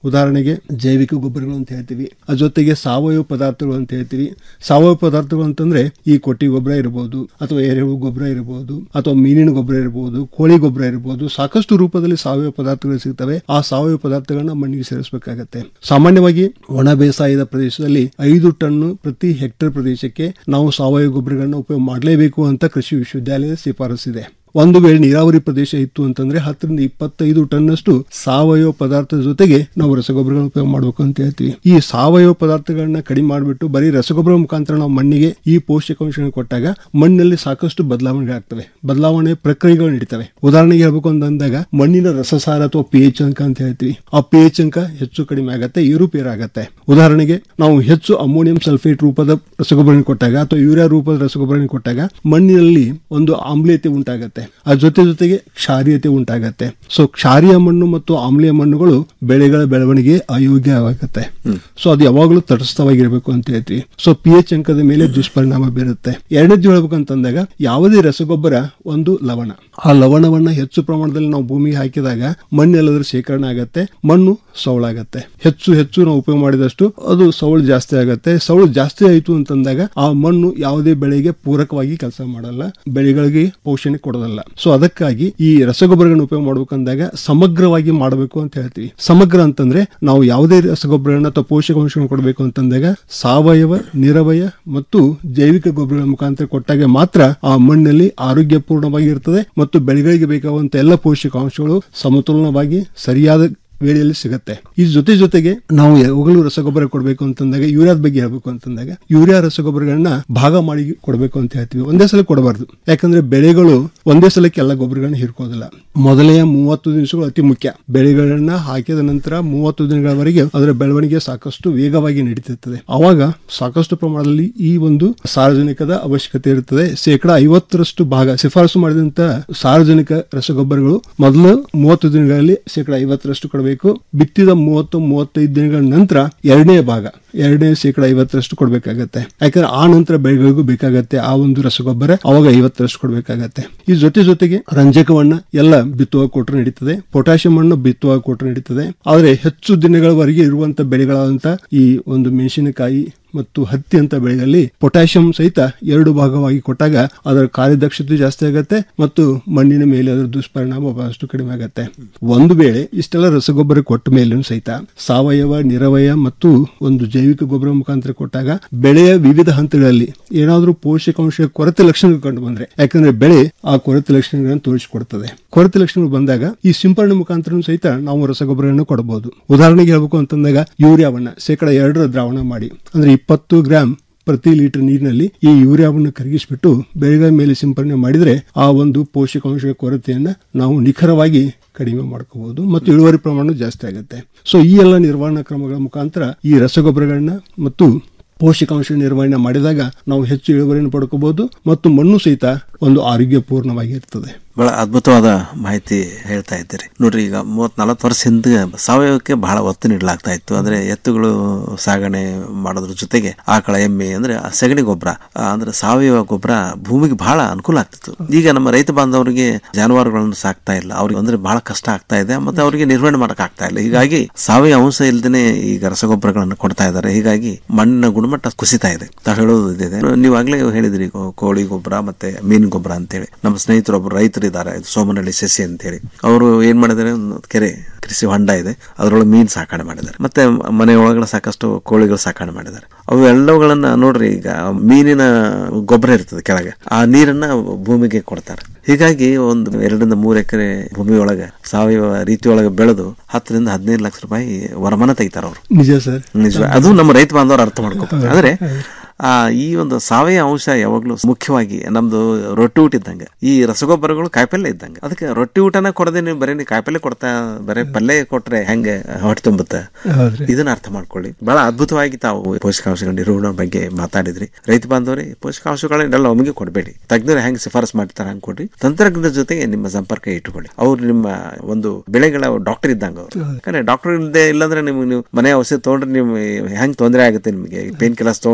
ಉದಾಹರಣೆಗೆ ಜೈವಿಕ ಗೊಬ್ಬರಗಳು ಅಂತ ಹೇಳ್ತೀವಿ ಅದ್ರ ಜೊತೆಗೆ ಸಾವಯವ ಪದಾರ್ಥಗಳು ಅಂತ ಹೇಳ್ತೀವಿ ಸಾವಯವ ಪದಾರ್ಥಗಳು ಅಂತಂದ್ರೆ ಈ ಕೊಟ್ಟಿ ಗೊಬ್ಬರ ಇರಬಹುದು ಅಥವಾ ಎರೆಹುಳು ಗೊಬ್ಬರ ಇರಬಹುದು ಅಥವಾ ಮೀನಿನ ಗೊಬ್ಬರ ಇರಬಹುದು ಕೋಳಿ ಗೊಬ್ಬರ ಇರಬಹುದು ಸಾಕಷ್ಟು ರೂಪದಲ್ಲಿ ಸಾವಯವ ಪದಾರ್ಥಗಳು ಸಿಗ್ತವೆ ಆ ಸಾವಯವ ಪದಾರ್ಥಗಳನ್ನ ಮಣ್ಣಿಗೆ ಸೇರಿಸಬೇಕಾಗತ್ತೆ ಸಾಮಾನ್ಯವಾಗಿ ಒಣ ಬೇಸಾಯದ ಪ್ರದೇಶದಲ್ಲಿ ಐದು ಟನ್ ಪ್ರತಿ ಹೆಕ್ಟೇರ್ ಪ್ರದೇಶಕ್ಕೆ ನಾವು ಸಾವಯವ ಗೊಬ್ಬರಗಳನ್ನ ಉಪಯೋಗ ಮಾಡಲೇಬೇಕು ಅಂತ ಕೃಷಿ ವಿಶ್ವವಿದ್ಯಾಲಯದ ಶಿಫಾರಸ್ಸಿದೆ ಒಂದು ವೇಳೆ ನೀರಾವರಿ ಪ್ರದೇಶ ಇತ್ತು ಅಂತಂದ್ರೆ ಹತ್ತರಿಂದ ಇಪ್ಪತ್ತೈದು ಟನ್ನಷ್ಟು ಸಾವಯವ ಪದಾರ್ಥದ ಜೊತೆಗೆ ನಾವು ರಸಗೊಬ್ಬರಗಳನ್ನ ಉಪಯೋಗ ಮಾಡಬೇಕು ಅಂತ ಹೇಳ್ತೀವಿ ಈ ಸಾವಯವ ಪದಾರ್ಥಗಳನ್ನ ಕಡಿಮೆ ಮಾಡಿಬಿಟ್ಟು ಬರೀ ರಸಗೊಬ್ಬರ ಮುಖಾಂತರ ನಾವು ಮಣ್ಣಿಗೆ ಈ ಪೋಷಕಾಂಶಗಳನ್ನು ಕೊಟ್ಟಾಗ ಮಣ್ಣಿನಲ್ಲಿ ಸಾಕಷ್ಟು ಬದಲಾವಣೆಗಳಾಗ್ತವೆ ಬದಲಾವಣೆ ಪ್ರಕ್ರಿಯೆಗಳು ನಡೀತವೆ ಉದಾಹರಣೆಗೆ ಹೇಳ್ಬೇಕು ಅಂತಂದಾಗ ಮಣ್ಣಿನ ರಸಸಾರ ಅಥವಾ ಪಿ ಎಚ್ ಅಂಕ ಅಂತ ಹೇಳ್ತೀವಿ ಆ ಪಿ ಎಚ್ ಅಂಕ ಹೆಚ್ಚು ಕಡಿಮೆ ಆಗತ್ತೆ ಏರುಪೇರು ಆಗತ್ತೆ ಉದಾಹರಣೆಗೆ ನಾವು ಹೆಚ್ಚು ಅಮೋನಿಯಂ ಸಲ್ಫೇಟ್ ರೂಪದ ರಸಗೊಬ್ಬರ ಕೊಟ್ಟಾಗ ಅಥವಾ ಯೂರಿಯಾ ರೂಪದ ರಸಗೊಬ್ಬರ ಕೊಟ್ಟಾಗ ಮಣ್ಣಿನಲ್ಲಿ ಒಂದು ಆಮ್ಲೀಯತೆ ಉಂಟಾಗತ್ತೆ ಅದ್ರ ಜೊತೆ ಜೊತೆಗೆ ಕ್ಷಾರೀಯತೆ ಉಂಟಾಗತ್ತೆ ಸೊ ಕ್ಷಾರೀಯ ಮಣ್ಣು ಮತ್ತು ಆಮ್ಲೀಯ ಮಣ್ಣುಗಳು ಬೆಳೆಗಳ ಬೆಳವಣಿಗೆ ಅಯೋಗ್ಯವಾಗತ್ತೆ ಸೊ ಅದು ಯಾವಾಗಲೂ ತಟಸ್ಥವಾಗಿರ್ಬೇಕು ಅಂತ ಹೇಳ್ತೀವಿ ಸೊ ಪಿ ಎಚ್ ಅಂಕದ ಮೇಲೆ ದುಷ್ಪರಿಣಾಮ ಬೀರುತ್ತೆ ಎರಡನೇದು ಹೇಳ್ಬೇಕಂತಂದಾಗ ಯಾವುದೇ ರಸಗೊಬ್ಬರ ಒಂದು ಲವಣ ಆ ಲವಣವನ್ನ ಹೆಚ್ಚು ಪ್ರಮಾಣದಲ್ಲಿ ನಾವು ಭೂಮಿಗೆ ಹಾಕಿದಾಗ ಮಣ್ಣೆಲ್ಲದ್ರ ಶೇಖರಣೆ ಆಗತ್ತೆ ಮಣ್ಣು ಸವಳಾಗತ್ತೆ ಹೆಚ್ಚು ಹೆಚ್ಚು ನಾವು ಉಪಯೋಗ ಮಾಡಿದಷ್ಟು ಅದು ಸವಳು ಜಾಸ್ತಿ ಆಗತ್ತೆ ಸವಳು ಜಾಸ್ತಿ ಆಯಿತು ಅಂತಂದಾಗ ಆ ಮಣ್ಣು ಯಾವುದೇ ಬೆಳೆಗೆ ಪೂರಕವಾಗಿ ಕೆಲಸ ಮಾಡಲ್ಲ ಬೆಳೆಗಳಿಗೆ ಪೋಷಣೆ ಕೊಡೋದಲ್ಲ ಸೊ ಅದಕ್ಕಾಗಿ ಈ ರಸಗೊಬ್ಬರಗಳನ್ನು ಉಪಯೋಗ ಮಾಡ್ಬೇಕಂದಾಗ ಸಮಗ್ರವಾಗಿ ಮಾಡಬೇಕು ಅಂತ ಹೇಳ್ತೀವಿ ಸಮಗ್ರ ಅಂತಂದ್ರೆ ನಾವು ಯಾವುದೇ ರಸಗೊಬ್ಬರಗಳನ್ನ ಅಥವಾ ಪೋಷಕಾಂಶಗಳನ್ನು ಕೊಡಬೇಕು ಅಂತಂದಾಗ ಸಾವಯವ ನಿರವಯ ಮತ್ತು ಜೈವಿಕ ಗೊಬ್ಬರಗಳ ಮುಖಾಂತರ ಕೊಟ್ಟಾಗ ಮಾತ್ರ ಆ ಮಣ್ಣಲ್ಲಿ ಆರೋಗ್ಯಪೂರ್ಣವಾಗಿ ಇರ್ತದೆ ಮತ್ತು ಬೆಳೆಗಳಿಗೆ ಬೇಕಾಗುವಂತ ಎಲ್ಲ ಪೋಷಕಾಂಶಗಳು ಸಮತೋಲನವಾಗಿ ಸರಿಯಾದ ವೇಳೆಯಲ್ಲಿ ಸಿಗುತ್ತೆ ಈ ಜೊತೆ ಜೊತೆಗೆ ನಾವು ಯಾವಾಗಲೂ ರಸಗೊಬ್ಬರ ಕೊಡಬೇಕು ಅಂತಂದಾಗ ಯೂರಿಯಾದ ಬಗ್ಗೆ ಹೇಳ್ಬೇಕು ಅಂತಂದಾಗ ಯೂರಿಯಾ ರಸಗೊಬ್ಬರಗಳನ್ನ ಭಾಗ ಮಾಡಿ ಕೊಡಬೇಕು ಅಂತ ಹೇಳ್ತೀವಿ ಒಂದೇ ಸಲ ಕೊಡಬಾರ್ದು ಯಾಕಂದ್ರೆ ಬೆಳೆಗಳು ಒಂದೇ ಸಲಕ್ಕೆ ಎಲ್ಲ ಗೊಬ್ಬರಗಳನ್ನ ಹಿರ್ಕೋದಿಲ್ಲ ಮೊದಲೇ ಮೂವತ್ತು ದಿವಸಗಳು ಅತಿ ಮುಖ್ಯ ಬೆಳೆಗಳನ್ನ ಹಾಕಿದ ನಂತರ ಮೂವತ್ತು ದಿನಗಳವರೆಗೆ ಅದರ ಬೆಳವಣಿಗೆ ಸಾಕಷ್ಟು ವೇಗವಾಗಿ ನಡೀತಿರ್ತದೆ ಅವಾಗ ಸಾಕಷ್ಟು ಪ್ರಮಾಣದಲ್ಲಿ ಈ ಒಂದು ಸಾರ್ವಜನಿಕದ ಅವಶ್ಯಕತೆ ಇರುತ್ತದೆ ಶೇಕಡ ಐವತ್ತರಷ್ಟು ಭಾಗ ಶಿಫಾರಸು ಮಾಡಿದಂತ ಸಾರ್ವಜನಿಕ ರಸಗೊಬ್ಬರಗಳು ಮೊದಲು ಮೂವತ್ತು ದಿನಗಳಲ್ಲಿ ಶೇಕಡ ಐವತ್ತರಷ್ಟು ಕೊಡಬೇಕು ಬಿತ್ತಿದ ಮೂವತ್ತು ಮೂವತ್ತೈದು ದಿನಗಳ ನಂತರ ಎರಡನೇ ಭಾಗ ಎರಡನೇ ಶೇಕಡ ಐವತ್ತರಷ್ಟು ಕೊಡಬೇಕಾಗತ್ತೆ ಯಾಕಂದ್ರೆ ಆ ನಂತರ ಬೆಳೆಗಳಿಗೂ ಬೇಕಾಗತ್ತೆ ಆ ಒಂದು ರಸಗೊಬ್ಬರ ಅವಾಗ ಐವತ್ತರಷ್ಟು ಕೊಡಬೇಕಾಗತ್ತೆ ಈ ಜೊತೆ ಜೊತೆಗೆ ರಂಜಕವನ್ನ ಎಲ್ಲ ಬಿತ್ತುವಾಗ ಕೊಟ್ಟರೆ ನಡೀತದೆ ಪೊಟ್ಯಾಷಿಯಂ ಅನ್ನು ಬಿತ್ತುವಾಗ ಕೊಟ್ಟರೆ ನಡೀತದೆ ಆದರೆ ಹೆಚ್ಚು ದಿನಗಳವರೆಗೆ ಇರುವಂತ ಬೆಳೆಗಳಾದಂತ ಈ ಒಂದು ಮೆಣಸಿನಕಾಯಿ ಮತ್ತು ಹತ್ತಿ ಅಂತ ಬೆಳೆಗಳಲ್ಲಿ ಪೊಟ್ಯಾಷಿಯಂ ಸಹಿತ ಎರಡು ಭಾಗವಾಗಿ ಕೊಟ್ಟಾಗ ಅದರ ಕಾರ್ಯದಕ್ಷತೆ ಜಾಸ್ತಿ ಆಗತ್ತೆ ಮತ್ತು ಮಣ್ಣಿನ ಮೇಲೆ ಅದರ ದುಷ್ಪರಿಣಾಮ ಬಹಳಷ್ಟು ಕಡಿಮೆ ಆಗತ್ತೆ ಒಂದು ವೇಳೆ ಇಷ್ಟೆಲ್ಲ ರಸಗೊಬ್ಬರ ಕೊಟ್ಟ ಮೇಲೂ ಸಹಿತ ಸಾವಯವ ನಿರವಯ ಮತ್ತು ಒಂದು ಜೈವಿಕ ಗೊಬ್ಬರ ಮುಖಾಂತರ ಕೊಟ್ಟಾಗ ಬೆಳೆಯ ವಿವಿಧ ಹಂತಗಳಲ್ಲಿ ಏನಾದರೂ ಪೋಷಕಾಂಶ ಕೊರತೆ ಲಕ್ಷಣಗಳು ಕಂಡು ಬಂದ್ರೆ ಯಾಕಂದ್ರೆ ಬೆಳೆ ಆ ಕೊರತೆ ಲಕ್ಷಣಗಳನ್ನು ತೋರಿಸಿಕೊಡ್ತದೆ ಕೊರತೆ ಲಕ್ಷಣಗಳು ಬಂದಾಗ ಈ ಸಿಂಪರಣೆ ಮುಖಾಂತರ ಸಹಿತ ನಾವು ರಸಗೊಬ್ಬರವನ್ನು ಕೊಡಬಹುದು ಉದಾಹರಣೆಗೆ ಹೇಳ್ಬೇಕು ಅಂತಂದಾಗ ಯೂರಿಯಾವನ್ನ ಶೇಕಡ ಎರಡರ ದ್ರಾವಣ ಮಾಡಿ ಅಂದ್ರೆ ಇಪ್ಪತ್ತು ಗ್ರಾಂ ಪ್ರತಿ ಲೀಟರ್ ನೀರಿನಲ್ಲಿ ಈ ಯೂರಿಯಾವನ್ನು ಕರಗಿಸಿಬಿಟ್ಟು ಬೆಳೆಗಳ ಮೇಲೆ ಸಿಂಪರಣೆ ಮಾಡಿದ್ರೆ ಆ ಒಂದು ಪೋಷಕಾಂಶಗಳ ಕೊರತೆಯನ್ನ ನಾವು ನಿಖರವಾಗಿ ಕಡಿಮೆ ಮಾಡ್ಕೋಬಹುದು ಮತ್ತು ಇಳುವರಿ ಪ್ರಮಾಣ ಜಾಸ್ತಿ ಆಗುತ್ತೆ ಸೊ ಈ ಎಲ್ಲ ನಿರ್ವಹಣಾ ಕ್ರಮಗಳ ಮುಖಾಂತರ ಈ ರಸಗೊಬ್ಬರಗಳನ್ನ ಮತ್ತು ಪೋಷಕಾಂಶ ನಿರ್ವಹಣೆ ಮಾಡಿದಾಗ ನಾವು ಹೆಚ್ಚು ಇಳುವರಿಯನ್ನು ಪಡ್ಕೋಬಹುದು ಮತ್ತು ಮಣ್ಣು ಸಹಿತ ಒಂದು ಆರೋಗ್ಯಪೂರ್ಣವಾಗಿರ್ತದೆ ಬಹಳ ಅದ್ಭುತವಾದ ಮಾಹಿತಿ ಹೇಳ್ತಾ ಇದ್ದೀರಿ ನೋಡ್ರಿ ಈಗ ಮೂವತ್ ನಲವತ್ತು ವರ್ಷ ಹಿಂದೆ ಸಾವಯವಕ್ಕೆ ಬಹಳ ಒತ್ತು ನೀಡಲಾಗ್ತಾ ಇತ್ತು ಅಂದ್ರೆ ಎತ್ತುಗಳು ಸಾಗಣೆ ಮಾಡೋದ್ರ ಜೊತೆಗೆ ಆಕಳ ಎಮ್ಮೆ ಅಂದ್ರೆ ಆ ಸಗಣಿ ಗೊಬ್ಬರ ಅಂದ್ರೆ ಸಾವಯವ ಗೊಬ್ಬರ ಭೂಮಿಗೆ ಬಹಳ ಅನುಕೂಲ ಆಗ್ತಿತ್ತು ಈಗ ನಮ್ಮ ರೈತ ಬಾಂಧವರಿಗೆ ಜಾನುವಾರುಗಳನ್ನು ಸಾಕ್ತಾ ಇಲ್ಲ ಅವ್ರಿಗೆ ಅಂದ್ರೆ ಬಹಳ ಕಷ್ಟ ಆಗ್ತಾ ಇದೆ ಮತ್ತೆ ಅವರಿಗೆ ನಿರ್ವಹಣೆ ಮಾಡಕ್ ಆಗ್ತಾ ಇಲ್ಲ ಹೀಗಾಗಿ ಸಾವಯವ ಅಂಶ ಇಲ್ದೇನೆ ಈಗ ರಸಗೊಬ್ಬರಗಳನ್ನು ಕೊಡ್ತಾ ಇದ್ದಾರೆ ಹೀಗಾಗಿ ಮಣ್ಣಿನ ಗುಣಮಟ್ಟ ಕುಸಿತಾ ಇದೆ ತಾವು ಹೇಳೋದು ಇದೆ ನೀವು ಆಗ್ಲೇ ಹೇಳಿದ್ರಿ ಕೋ- ಕೋಳಿ ಗೊಬ್ಬರ ಮತ್ತೆ ಮೀನು ಗೊಬ್ಬರ ಅಂತೇಳಿ ನಮ್ಮ ಸ್ನೇಹಿತರೊಬ್ಬರು ರೈತರು ಇದ್ದಾರೆ ಸೋಮನಹಳ್ಳಿ ಶಶಿ ಅಂತ ಹೇಳಿ ಅವರು ಏನ್ ಮಾಡಿದ್ದಾರೆ ಒಂದು ಕೆರೆ ಕೃಷಿ ಹೊಂಡ ಇದೆ ಅದರೊಳಗೆ ಮೀನು ಸಾಕಣೆ ಮಾಡಿದ್ದಾರೆ ಮತ್ತೆ ಮನೆ ಒಳಗಡೆ ಸಾಕಷ್ಟು ಕೋಳಿಗಳು ಸಾಕಣೆ ಮಾಡಿದ್ದಾರೆ ಅವು ಎಲ್ಲವುಗಳನ್ನ ನೋಡ್ರಿ ಈಗ ಮೀನಿನ ಗೊಬ್ಬರ ಇರ್ತದೆ ಕೆಳಗೆ ಆ ನೀರನ್ನ ಭೂಮಿಗೆ ಕೊಡ್ತಾರೆ ಹೀಗಾಗಿ ಒಂದು ಎರಡರಿಂದ ಮೂರು ಎಕರೆ ಭೂಮಿ ಒಳಗೆ ಸಾವಯವ ರೀತಿಯೊಳಗೆ ಬೆಳೆದು ಹತ್ತರಿಂದ ಹದಿನೈದು ಲಕ್ಷ ರೂಪಾಯಿ ವರಮಾನ ತೆಗಿತಾರ ಅವರು ನಿಜ ಸರ್ ನಿಜ ಅದು ನಮ್ಮ ರೈತ ಬಾಂಧವರು ಅರ್ಥ ಮಾಡ್ಕೋಬೇಕು ಆದ್ರೆ ಆ ಈ ಒಂದು ಸಾವಯವ ಅಂಶ ಯಾವಾಗ್ಲೂ ಮುಖ್ಯವಾಗಿ ನಮ್ದು ರೊಟ್ಟಿ ಊಟ ಇದ್ದಂಗೆ ಈ ರಸಗೊಬ್ಬರಗಳು ಕಾಯಿಪಲ್ಯ ಇದ್ದಂಗೆ ಅದಕ್ಕೆ ರೊಟ್ಟಿ ಊಟನ ಕೊಡದೆ ನೀವು ಬರೀ ನೀವು ಕಾಯಿಪಲ್ಯ ಕೊಡ್ತಾ ಬರೀ ಪಲ್ಯ ಕೊಟ್ರೆ ಹೆಂಗೆ ಹೊಟ್ಟೆ ತುಂಬುತ್ತೆ ಹೌದ್ರಿ. ಇದನ್ನ ಅರ್ಥ ಮಾಡ್ಕೊಳ್ಳಿ ಬಹಳ ಅದ್ಭುತವಾಗಿ ತಾವು ಪೋಷಕಾಂಶಗಳ ನಿರ್ವಹಣೆ ಬಗ್ಗೆ ಮಾತಾಡಿದ್ರಿ ರೈತ ಬಾಂಧವರೇ ಪೋಷಕಾಂಶಗಳನ್ನೆಲ್ಲ ಒಮ್ಮೆಗೆ ಕೊಡಬೇಡಿ ತಜ್ಞರು ಹೆಂಗೆ ಶಿಫಾರಸ್ ಮಾಡ್ತಾರೆ ಹಂಗೆ ಕೊಡ್ರಿ ತಂತ್ರಜ್ಞರ ಜೊತೆಗೆ ನಿಮ್ಮ ಸಂಪರ್ಕ ಇಟ್ಟುಕೊಳ್ಳಿ ಅವ್ರು ನಿಮ್ಮ ಒಂದು ಬೆಳೆಗಳ ಡಾಕ್ಟರ್ ಇದ್ದಂಗೆ ಅವರು ಯಾಕಂದ್ರೆ ಡಾಕ್ಟರ್ ಇಲ್ಲದೆ ಇಲ್ಲಾಂದ್ರೆ ನಿಮ್ಗೆ ನೀವು ಮನೆ ಔಷಧಿ ತಗೊಂಡ್ರೆ ನಿಮ್ಗೆ ಹೆಂಗ್ ತೊಂದರೆ ಆಗುತ್ತೆ ನಿಮಗೆ ಪೇನ್ ಕಿಲ್ಲರ್ಸ್ ತಗೊಂಡು ತೊಂದರೆ ಮಾಡ್ಕೊಂಡು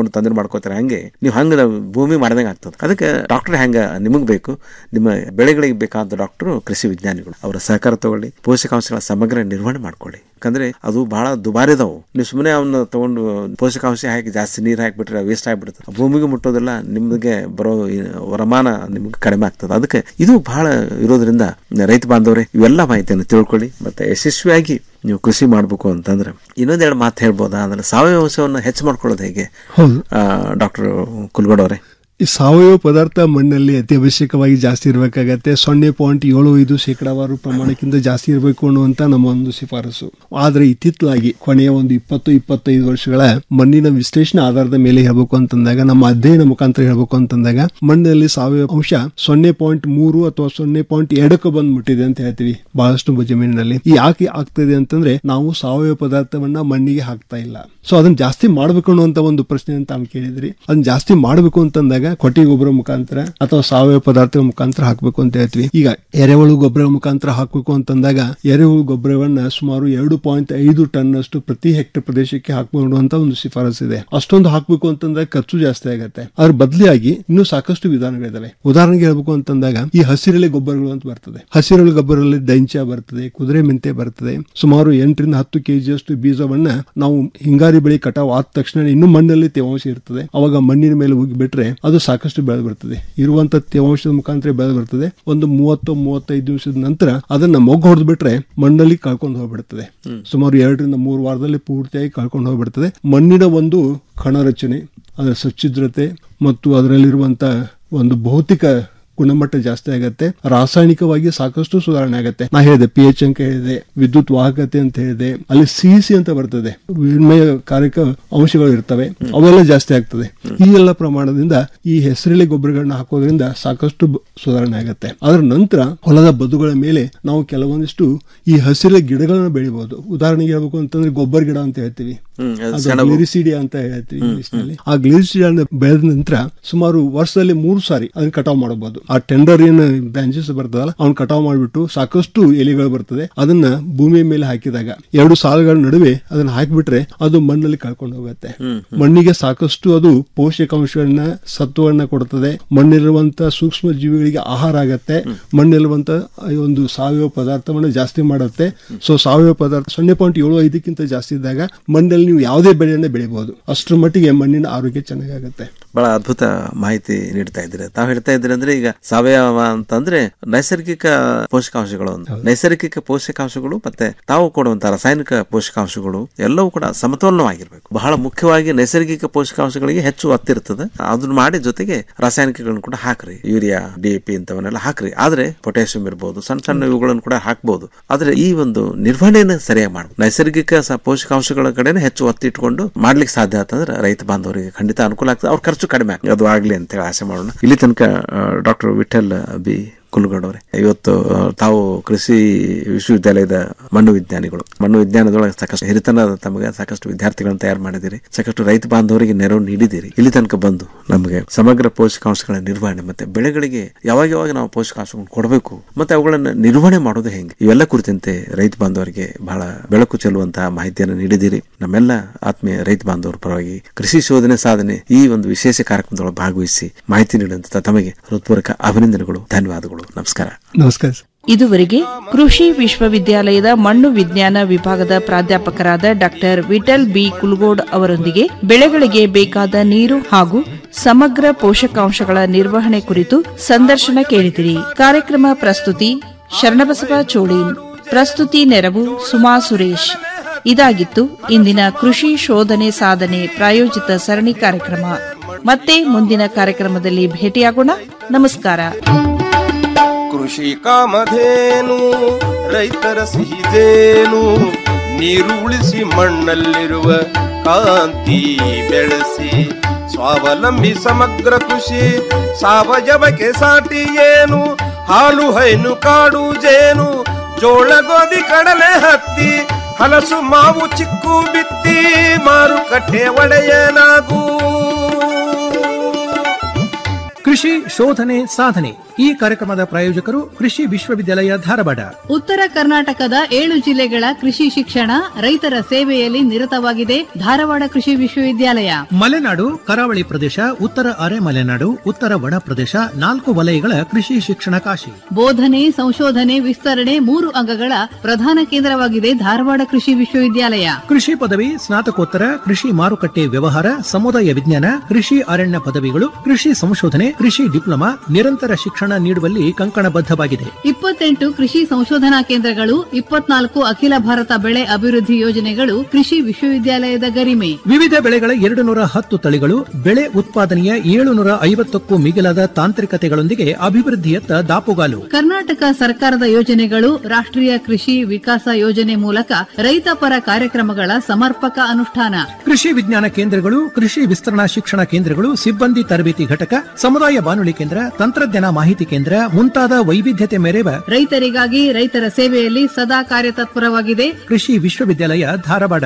ಮಾಡ್ಕೋತಾರೆ ಹಂಗೆ ನೀವು ಹಂಗ ಭೂಮಿ ಮಾಡ್ದಂಗೆ ಆಗ್ತದೆ ಅದಕ್ಕೆ ಡಾಕ್ಟರ್ ಹೆಂಗ ನಿಮಗ್ ಬೇಕು ನಿಮ್ಮ ಬೆಳೆಗಳಿಗೆ ಬೇಕಾದ ಡಾಕ್ಟರ್ ಕೃಷಿ ವಿಜ್ಞಾನಿಗಳು ಅವರ ಸಹಕಾರ ತಗೊಳ್ಳಿ ಪೋಷಕಾಂಶಗಳ ಸಮಗ್ರ ನಿರ್ವಹಣೆ ಮಾಡ್ಕೊಳ್ಳಿ ಯಾಕಂದ್ರೆ ಅದು ಬಹಳ ದುಬಾರಿ ಅದಾವು ನೀವು ಸುಮ್ಮನೆ ಅವನ್ನ ತಗೊಂಡು ಪೋಷಕಾಂಶ ಹಾಕಿ ಜಾಸ್ತಿ ನೀರು ಹಾಕಿಬಿಟ್ರೆ ವೇಸ್ಟ್ ಆಗಿಬಿಡುತ್ತೆ ಭೂಮಿಗೆ ಮುಟ್ಟೋದಿಲ್ಲ ನಿಮಗೆ ಬರೋ ಈ ವರಮಾನ ನಿಮ್ಗೆ ಕಡಿಮೆ ಆಗ್ತದೆ ಅದಕ್ಕೆ ಇದು ಬಹಳ ಇರೋದ್ರಿಂದ ರೈತ ಬಾಂಧವರೇ ಇವೆಲ್ಲ ಮಾಹಿತಿಯನ್ನು ತಿಳ್ಕೊಳ್ಳಿ ಮತ್ತೆ ಯಶಸ್ವಿಯಾಗಿ ನೀವು ಕೃಷಿ ಮಾಡ್ಬೇಕು ಅಂತಂದ್ರೆ ಇನ್ನೊಂದೆರಡು ಮಾತು ಹೇಳ್ಬೋದಾ ಅಂದ್ರೆ ಸಾವಯವ ಅಂಶವನ್ನು ಹೆಚ್ಚು ಮಾಡ್ಕೊಳ್ಳೋದು ಹೇಗೆ ಹೌದು ಡಾಕ್ಟರ್ ಕುಲ್ಗಡ್ ಅವರೇ ಈ ಸಾವಯವ ಪದಾರ್ಥ ಮಣ್ಣಲ್ಲಿ ಅತಿ ಅವಶ್ಯಕವಾಗಿ ಜಾಸ್ತಿ ಇರಬೇಕಾಗತ್ತೆ ಸೊನ್ನೆ ಪಾಯಿಂಟ್ ಏಳು ಐದು ಶೇಕಡಾವಾರು ಪ್ರಮಾಣಕ್ಕಿಂತ ಜಾಸ್ತಿ ಇರಬೇಕು ಅನ್ನುವಂತ ನಮ್ಮ ಒಂದು ಶಿಫಾರಸು ಆದ್ರೆ ಇತ್ತಿತ್ತಲಾಗಿ ಕೊನೆಯ ಒಂದು ಇಪ್ಪತ್ತು ಇಪ್ಪತ್ತೈದು ವರ್ಷಗಳ ಮಣ್ಣಿನ ವಿಶ್ಲೇಷಣೆ ಆಧಾರದ ಮೇಲೆ ಹೇಳ್ಬೇಕು ಅಂತಂದಾಗ ನಮ್ಮ ಅಧ್ಯಯನ ಮುಖಾಂತರ ಹೇಳ್ಬೇಕು ಅಂತಂದಾಗ ಮಣ್ಣಿನಲ್ಲಿ ಸಾವಯವ ಅಂಶ ಸೊನ್ನೆ ಪಾಯಿಂಟ್ ಮೂರು ಅಥವಾ ಸೊನ್ನೆ ಪಾಯಿಂಟ್ ಎರಡಕ್ಕೆ ಬಂದ್ಬಿಟ್ಟಿದೆ ಅಂತ ಹೇಳ್ತೀವಿ ಬಹಳಷ್ಟು ಜಮೀನಿನಲ್ಲಿ ಈ ಯಾಕೆ ಆಗ್ತದೆ ಅಂತಂದ್ರೆ ನಾವು ಸಾವಯವ ಪದಾರ್ಥವನ್ನ ಮಣ್ಣಿಗೆ ಹಾಕ್ತಾ ಇಲ್ಲ ಸೊ ಅದನ್ನ ಜಾಸ್ತಿ ಮಾಡ್ಬೇಕು ಅನ್ನುವಂತ ಒಂದು ಪ್ರಶ್ನೆ ಅಂತ ತಾವು ಕೇಳಿದ್ರಿ ಅದನ್ನ ಜಾಸ್ತಿ ಮಾಡ್ಬೇಕು ಅಂತಂದಾಗ ಕೊಟ್ಟಿಗೆ ಗೊಬ್ಬರ ಮುಖಾಂತರ ಅಥವಾ ಸಾವಯವ ಪದಾರ್ಥಗಳ ಮುಖಾಂತರ ಹಾಕ್ಬೇಕು ಅಂತ ಹೇಳ್ತೀವಿ ಈಗ ಎರೆಹುಳು ಗೊಬ್ಬರ ಮುಖಾಂತರ ಹಾಕ್ಬೇಕು ಅಂತಂದಾಗ ಎರೆಹುಳು ಗೊಬ್ಬರವನ್ನ ಸುಮಾರು ಎರಡು ಪಾಯಿಂಟ್ ಐದು ಟನ್ ಅಷ್ಟು ಪ್ರತಿ ಹೆಕ್ಟರ್ ಪ್ರದೇಶಕ್ಕೆ ಹಾಕುವಂತ ಒಂದು ಶಿಫಾರಸ್ ಇದೆ ಅಷ್ಟೊಂದು ಹಾಕ್ಬೇಕು ಅಂತಂದಾಗ ಖರ್ಚು ಜಾಸ್ತಿ ಆಗತ್ತೆ ಅದ್ರ ಬದಲಿಯಾಗಿ ಇನ್ನೂ ಸಾಕಷ್ಟು ವಿಧಾನಗಳಿದಾವೆ ಉದಾಹರಣೆಗೆ ಹೇಳ್ಬೇಕು ಅಂತಂದಾಗ ಈ ಹಸಿರೆಲೆ ಗೊಬ್ಬರಗಳು ಅಂತ ಬರ್ತದೆ ಹಸಿರೆಲೆ ಗೊಬ್ಬರದಲ್ಲಿ ಡೈಂಚ ಬರ್ತದೆ ಕುದುರೆ ಮೆಂತೆ ಬರ್ತದೆ ಸುಮಾರು ಎಂಟರಿಂದ ಹತ್ತು ಕೆಜಿಯಷ್ಟು ಬೀಜವನ್ನ ನಾವು ಹಿಂಗಾರಿ ಬೆಳೆ ಕಟಾವ್ ಆದ ತಕ್ಷಣ ಇನ್ನು ಮಣ್ಣಲ್ಲಿ ತೇವಾಂಶ ಇರ್ತದೆ ಅವಾಗ ಮಣ್ಣಿನ ಮೇಲೆ ಉಗಿ ಬಿಟ್ರೆ ಅದು ಸಾಕಷ್ಟು ಬೆಳೆದು ಬರ್ತದೆ ಇರುವಂತ ತೇವಾಂಶದ ಮುಖಾಂತರ ಬೆಳೆದು ಬರ್ತದೆ ಒಂದು ಮೂವತ್ತು ಮೂವತ್ತೈದು ದಿವಸದ ನಂತರ ಅದನ್ನ ಮೊಗ್ಗು ಹೊಡೆದು ಬಿಟ್ರೆ ಮಣ್ಣಲ್ಲಿ ಕಳ್ಕೊಂಡು ಹೋಗ್ಬಿಡ್ತದೆ ಸುಮಾರು ಎರಡರಿಂದ ಮೂರು ವಾರದಲ್ಲಿ ಪೂರ್ತಿಯಾಗಿ ಕಳ್ಕೊಂಡು ಹೋಗ್ಬಿಡ್ತದೆ ಮಣ್ಣಿನ ಒಂದು ಕಣ ರಚನೆ ಅದರ ಸಚ್ಛಿದ್ರತೆ ಮತ್ತು ಅದರಲ್ಲಿರುವಂತ ಒಂದು ಭೌತಿಕ ಗುಣಮಟ್ಟ ಜಾಸ್ತಿ ಆಗತ್ತೆ ರಾಸಾಯನಿಕವಾಗಿ ಸಾಕಷ್ಟು ಸುಧಾರಣೆ ಆಗತ್ತೆ ನಾ ಹೇಳಿದೆ ಪಿ ಎಚ್ ಅಂಕ ಹೇಳಿದೆ ವಿದ್ಯುತ್ ವಾಹಕತೆ ಅಂತ ಹೇಳಿದೆ ಅಲ್ಲಿ ಸಿ ಸಿ ಅಂತ ಬರ್ತದೆ ವಿನಿಮಯಕಾರಕ ಅಂಶಗಳು ಇರ್ತವೆ ಅವೆಲ್ಲ ಜಾಸ್ತಿ ಆಗ್ತದೆ ಈ ಎಲ್ಲ ಪ್ರಮಾಣದಿಂದ ಈ ಹೆಸರಿಲೆ ಗೊಬ್ಬರಗಳನ್ನ ಹಾಕೋದ್ರಿಂದ ಸಾಕಷ್ಟು ಬ- ಸುಧಾರಣೆ ಆಗತ್ತೆ ಅದರ ನಂತರ ಹೊಲದ ಬದುಗಳ ಮೇಲೆ ನಾವು ಕೆಲವೊಂದಿಷ್ಟು ಈ ಹಸಿರ ಗಿಡಗಳನ್ನ ಬೆಳಿಬಹುದು ಉದಾಹರಣೆಗೆ ಹೇಳ್ಬೇಕು ಅಂತಂದ್ರೆ ಗೊಬ್ಬರ ಗಿಡ ಅಂತ ಹೇಳ್ತೀವಿ ಹ್ಮ್, ಅದು ಅದು ಸೆಣಬು. ಗ್ಲಿರಿಸಿಡಿಯಾ ಅಂತ ಹೇಳ್ತೀವಿ ಇಂಗ್ಲಿಷ್ ನಲ್ಲಿ ಆ ಗ್ಲಿರಿಸಿಡಿಯಾ ಬೆಳೆದ ನಂತರ ಸುಮಾರು ವರ್ಷದಲ್ಲಿ ಮೂರು ಸಾರಿ ಅದನ್ನ ಕಟಾವ್ ಮಾಡಬಹುದು ಆ ಟೆಂಡರ್ ಏನ್ ಬ್ರಾಂಚಸ್ ಬರ್ತದಲ್ಲ ಅವ್ನ ಕಟಾವ್ ಮಾಡಿಬಿಟ್ಟು ಸಾಕಷ್ಟು ಎಲೆಗಳು ಬರ್ತದೆ ಅದನ್ನ ಭೂಮಿಯ ಮೇಲೆ ಹಾಕಿದಾಗ ಎರಡು ಸಾಲುಗಳ ನಡುವೆ ಅದನ್ನ ಹಾಕಿಬಿಟ್ರೆ ಅದು ಮಣ್ಣಲ್ಲಿ ಕಳ್ಕೊಂಡು ಹೋಗುತ್ತೆ ಮಣ್ಣಿಗೆ ಸಾಕಷ್ಟು ಅದು ಪೋಷಕಾಂಶಗಳನ್ನ ಸತ್ವವನ್ನ ಕೊಡುತ್ತದೆ ಮಣ್ಣಿರುವಂತ ಸೂಕ್ಷ್ಮ ಜೀವಿಗಳಿಗೆ ಆಹಾರ ಆಗತ್ತೆ ಮಣ್ಣಿರುವಂತ ಈ ಒಂದು ಸಾವಯವ ಪದಾರ್ಥವನ್ನ ಜಾಸ್ತಿ ಮಾಡುತ್ತೆ ಸೊ ಸಾವಯವ ಪದಾರ್ಥ ಸೊನ್ನೆ ಪಾಯಿಂಟ್ ಏಳು ಐದಕ್ಕಿಂತ ಜಾಸ್ತಿ ಇದ್ದಾಗ ಮಣ್ಣಲ್ಲಿ ನೀವು ಯಾವುದೇ ಬೆಳೆಯನ್ನ ಬೆಳಿಬಹುದು ಅಷ್ಟರ ಮಟ್ಟಿಗೆ ಮಣ್ಣಿನ ಆರೋಗ್ಯ ಚೆನ್ನಾಗಾಗತ್ತೆ ಬಹಳ ಅದ್ಭುತ ಮಾಹಿತಿ ನೀಡ್ತಾ ಇದ್ದೀರಿ ತಾವು ಹೇಳ್ತಾ ಇದ್ದೀರಿ ಅಂದ್ರೆ ಈಗ ಸಾವಯವ ಅಂತಂದ್ರೆ ನೈಸರ್ಗಿಕ ಪೋಷಕಾಂಶಗಳು ಅಂತ ನೈಸರ್ಗಿಕ ಪೋಷಕಾಂಶಗಳು ಮತ್ತೆ ತಾವು ಕೊಡುವಂತ ರಾಸಾಯನಿಕ ಪೋಷಕಾಂಶಗಳು ಎಲ್ಲವೂ ಕೂಡ ಸಮತೋಲನವಾಗಿರ್ಬೇಕು ಬಹಳ ಮುಖ್ಯವಾಗಿ ನೈಸರ್ಗಿಕ ಪೋಷಕಾಂಶಗಳಿಗೆ ಹೆಚ್ಚು ಒತ್ತಿರ್ತದೆ ಅದನ್ನ ಮಾಡಿ ಜೊತೆಗೆ ರಾಸಾಯನಿಕಗಳನ್ನು ಕೂಡ ಹಾಕ್ರಿ ಯೂರಿಯಾ ಡಿ ಪಿ ಇಂಥವನ್ನೆಲ್ಲ ಹಾಕ್ರಿ ಆದ್ರೆ ಪೊಟ್ಯಾಸಿಯಂ ಇರಬಹುದು ಸಣ್ಣ ಸಣ್ಣ ಇವುಗಳನ್ನು ಕೂಡ ಹಾಕ್ಬಹುದು ಆದ್ರೆ ಈ ಒಂದು ನಿರ್ವಹಣೆಯನ್ನು ಸರಿಯಾಗಿ ಮಾಡ್ಬೇಕು ನೈಸರ್ಗಿಕ ಸ- ಪೋಷಕಾಂಶಗಳ ಕಡೆನೆ ಹೆಚ್ಚು ಒತ್ತಿ ಇಟ್ಕೊಂಡು ಮಾಡ್ಲಿಕ್ಕೆ ಸಾಧ್ಯ ಆತಂದ್ರೆ ರೈತ ಬಾಂಧವರಿಗೆ ಖಂಡಿತ ಅನುಕೂಲ ಆಗ್ತದೆ ಅವ್ರ ಖರ್ಚು ಕಡಿಮೆ ಆಗ್ತದೆ ಅದು ಆಗ್ಲಿ ಅಂತ ಹೇಳಿ ಆಸೆ ಮಾಡೋಣ ಇಲ್ಲಿ ತನಕ ಡಾಕ್ಟರ್ ವಿಠಲ್ ಬಿ ಕುಲ್ಗಡ್ ಅವರೇ ಇವತ್ತು ಆ, ತಾವು ಕೃಷಿ ವಿಶ್ವವಿದ್ಯಾಲಯದ ಮಣ್ಣು ವಿಜ್ಞಾನಿಗಳು ಮಣ್ಣು ವಿಜ್ಞಾನದೊಳಗೆ ಸಾಕಷ್ಟು ಹಿರಿತನದ ತಮಗೆ ಸಾಕಷ್ಟು ವಿದ್ಯಾರ್ಥಿಗಳನ್ನು ತಯಾರು ಮಾಡಿದಿರಿ ಸಾಕಷ್ಟು ರೈತ ಬಾಂಧವರಿಗೆ ನೆರವು ನೀಡಿದಿರಿ ಇಲ್ಲಿ ತನಕ ಬಂದು ನಮಗೆ ಸಮಗ್ರ ಪೋಷಕಾಂಶಗಳ ನಿರ್ವಹಣೆ ಮತ್ತೆ ಬೆಳೆಗಳಿಗೆ ಯಾವಾಗ ಯಾವಾಗ ನಾವು ಪೋಷಕಾಂಶಗಳನ್ನು ಕೊಡಬೇಕು ಮತ್ತೆ ಅವುಗಳನ್ನು ನಿರ್ವಹಣೆ ಮಾಡೋದು ಹೆಂಗೆ ಇವೆಲ್ಲ ಕುರಿತಂತೆ ರೈತ ಬಾಂಧವರಿಗೆ ಬಹಳ ಬೆಳಕು ಚೆಲ್ಲುವಂತಹ ಮಾಹಿತಿಯನ್ನು ನೀಡಿದಿರಿ ನಮ್ಮೆಲ್ಲ ಆತ್ಮೀಯ ರೈತ ಬಾಂಧವರ ಪರವಾಗಿ ಕೃಷಿ ಶೋಧನೆ ಸಾಧನೆ ಈ ಒಂದು ವಿಶೇಷ ಕಾರ್ಯಕ್ರಮದೊಳಗೆ ಭಾಗವಹಿಸಿ ಮಾಹಿತಿ ನೀಡಿದಂತ ತಮಗೆ ಹೃತ್ಪೂರ್ವಕ ಅಭಿನಂದನೆಗಳು ಧನ್ಯವಾದಗಳು ನಮಸ್ಕಾರ ನಮಸ್ಕಾರ ಇದುವರೆಗೆ ಕೃಷಿ ವಿಶ್ವವಿದ್ಯಾಲಯದ ಮಣ್ಣು ವಿಜ್ಞಾನ ವಿಭಾಗದ ಪ್ರಾಧ್ಯಾಪಕರಾದ ಡಾಕ್ಟರ್ ವಿಠಲ್ ಬಿ ಕುಲ್ಗೋಡ್ ಅವರೊಂದಿಗೆ ಬೆಳೆಗಳಿಗೆ ಬೇಕಾದ ನೀರು ಹಾಗೂ ಸಮಗ್ರ ಪೋಷಕಾಂಶಗಳ ನಿರ್ವಹಣೆ ಕುರಿತು ಸಂದರ್ಶನ ಕೇಳಿದಿರಿ ಕಾರ್ಯಕ್ರಮ ಪ್ರಸ್ತುತಿ ಶರಣಬಸವ ಚೋಳೀನ್ ಪ್ರಸ್ತುತಿ ನೆರವು ಸುಮಾ ಸುರೇಶ್ ಇದಾಗಿತ್ತು ಇಂದಿನ ಕೃಷಿ ಶೋಧನೆ ಸಾಧನೆ ಪ್ರಾಯೋಜಿತ ಸರಣಿ ಕಾರ್ಯಕ್ರಮ ಮತ್ತೆ ಮುಂದಿನ ಕಾರ್ಯಕ್ರಮದಲ್ಲಿ ಭೇಟಿಯಾಗೋಣ ನಮಸ್ಕಾರ ಕೃಷಿ ಕಾಮಧೇನು ರೈತರ ಸಿಹಿದೇನು ನೀರು ಉಳಿಸಿ ಮಣ್ಣಲ್ಲಿರುವ ಕಾಂತಿ ಬೆಳೆಸಿ ಸ್ವಾವಲಂಬಿ ಸಮಗ್ರ ಕೃಷಿ ಸಾವಯವಕ್ಕೆ ಸಾಟಿ ಏನು ಹಾಲು ಹೈನು ಕಾಡು ಜೇನು ಜೋಳ ಗೋಧಿ ಕಡಲೆ ಹತ್ತಿ ಹಲಸು ಮಾವು ಚಿಕ್ಕು ಬಿತ್ತಿ ಮಾರುಕಟ್ಟೆ ಒಡೆಯನಾಗೂ ಕೃಷಿ ಶೋಧನೆ ಸಾಧನೆ ಈ ಕಾರ್ಯಕ್ರಮದ ಪ್ರಾಯೋಜಕರು ಕೃಷಿ ವಿಶ್ವವಿದ್ಯಾಲಯ ಧಾರವಾಡ ಉತ್ತರ ಕರ್ನಾಟಕದ ಏಳು ಜಿಲ್ಲೆಗಳ ಕೃಷಿ ಶಿಕ್ಷಣ ರೈತರ ಸೇವೆಯಲ್ಲಿ ನಿರತವಾಗಿದೆ ಧಾರವಾಡ ಕೃಷಿ ವಿಶ್ವವಿದ್ಯಾಲಯ ಮಲೆನಾಡು ಕರಾವಳಿ ಪ್ರದೇಶ ಉತ್ತರ ಅರೆ ಮಲೆನಾಡು ಉತ್ತರ ಒಣ ಪ್ರದೇಶ ನಾಲ್ಕು ವಲಯಗಳ ಕೃಷಿ ಶಿಕ್ಷಣ ಕಾಶಿ ಬೋಧನೆ ಸಂಶೋಧನೆ ವಿಸ್ತರಣೆ ಮೂರು ಅಂಗಗಳ ಪ್ರಧಾನ ಕೇಂದ್ರವಾಗಿದೆ ಧಾರವಾಡ ಕೃಷಿ ವಿಶ್ವವಿದ್ಯಾಲಯ ಕೃಷಿ ಪದವಿ ಸ್ನಾತಕೋತ್ತರ ಕೃಷಿ ಮಾರುಕಟ್ಟೆ ವ್ಯವಹಾರ ಸಮುದಾಯ ವಿಜ್ಞಾನ ಕೃಷಿ ಅರಣ್ಯ ಪದವಿಗಳು ಕೃಷಿ ಸಂಶೋಧನೆ ಕೃಷಿ ಡಿಪ್ಲೊಮಾ ನಿರಂತರ ಶಿಕ್ಷಣ ನೀಡುವಲ್ಲಿ ಕಂಕಣಬದ್ಧವಾಗಿದೆ ಇಪ್ಪತ್ತೆಂಟು ಕೃಷಿ ಸಂಶೋಧನಾ ಕೇಂದ್ರಗಳು ಇಪ್ಪತ್ನಾಲ್ಕು ಅಖಿಲ ಭಾರತ ಬೆಳೆ ಅಭಿವೃದ್ಧಿ ಯೋಜನೆಗಳು ಕೃಷಿ ವಿಶ್ವವಿದ್ಯಾಲಯದ ಗರಿಮೆ ವಿವಿಧ ಬೆಳೆಗಳ ಎರಡು ನೂರ ಹತ್ತು ತಳಿಗಳು ಬೆಳೆ ಉತ್ಪಾದನೆಯ ಏಳುನೂರ ಐವತ್ತಕ್ಕೂ ಮಿಗಿಲಾದ ತಾಂತ್ರಿಕತೆಗಳೊಂದಿಗೆ ಅಭಿವೃದ್ಧಿಯತ್ತ ದಾಪುಗಾಲು ಕರ್ನಾಟಕ ಸರ್ಕಾರದ ಯೋಜನೆಗಳು ರಾಷ್ಟ್ರೀಯ ಕೃಷಿ ವಿಕಾಸ ಯೋಜನೆ ಮೂಲಕ ರೈತಪರ ಕಾರ್ಯಕ್ರಮಗಳ ಸಮರ್ಪಕ ಅನುಷ್ಠಾನ ಕೃಷಿ ವಿಜ್ಞಾನ ಕೇಂದ್ರಗಳು ಕೃಷಿ ವಿಸ್ತರಣಾ ಶಿಕ್ಷಣ ಕೇಂದ್ರಗಳು ಸಿಬ್ಬಂದಿ ತರಬೇತಿ ಘಟಕ ಸಮುದಾಯ ಬಾನುಲಿ ಕೇಂದ್ರ ತಂತ್ರಜ್ಞಾನ ಮಾಹಿತಿ ಕೇಂದ್ರ ಮುಂತಾದ ವೈವಿಧ್ಯತೆ ಮೆರೆವ ರೈತರಿಗಾಗಿ ರೈತರ ಸೇವೆಯಲ್ಲಿ ಸದಾ ಕಾರ್ಯತತ್ಪರವಾಗಿದೆ ಕೃಷಿ ವಿಶ್ವವಿದ್ಯಾಲಯ ಧಾರವಾಡ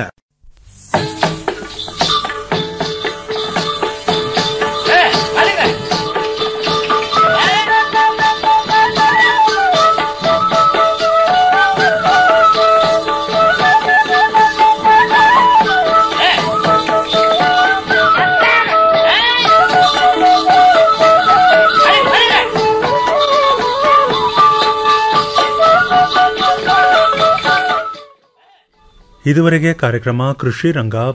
ಇದುವರೆಗೆ ಕಾರ್ಯಕ್ರಮ ಕೃಷಿ ರಂಗ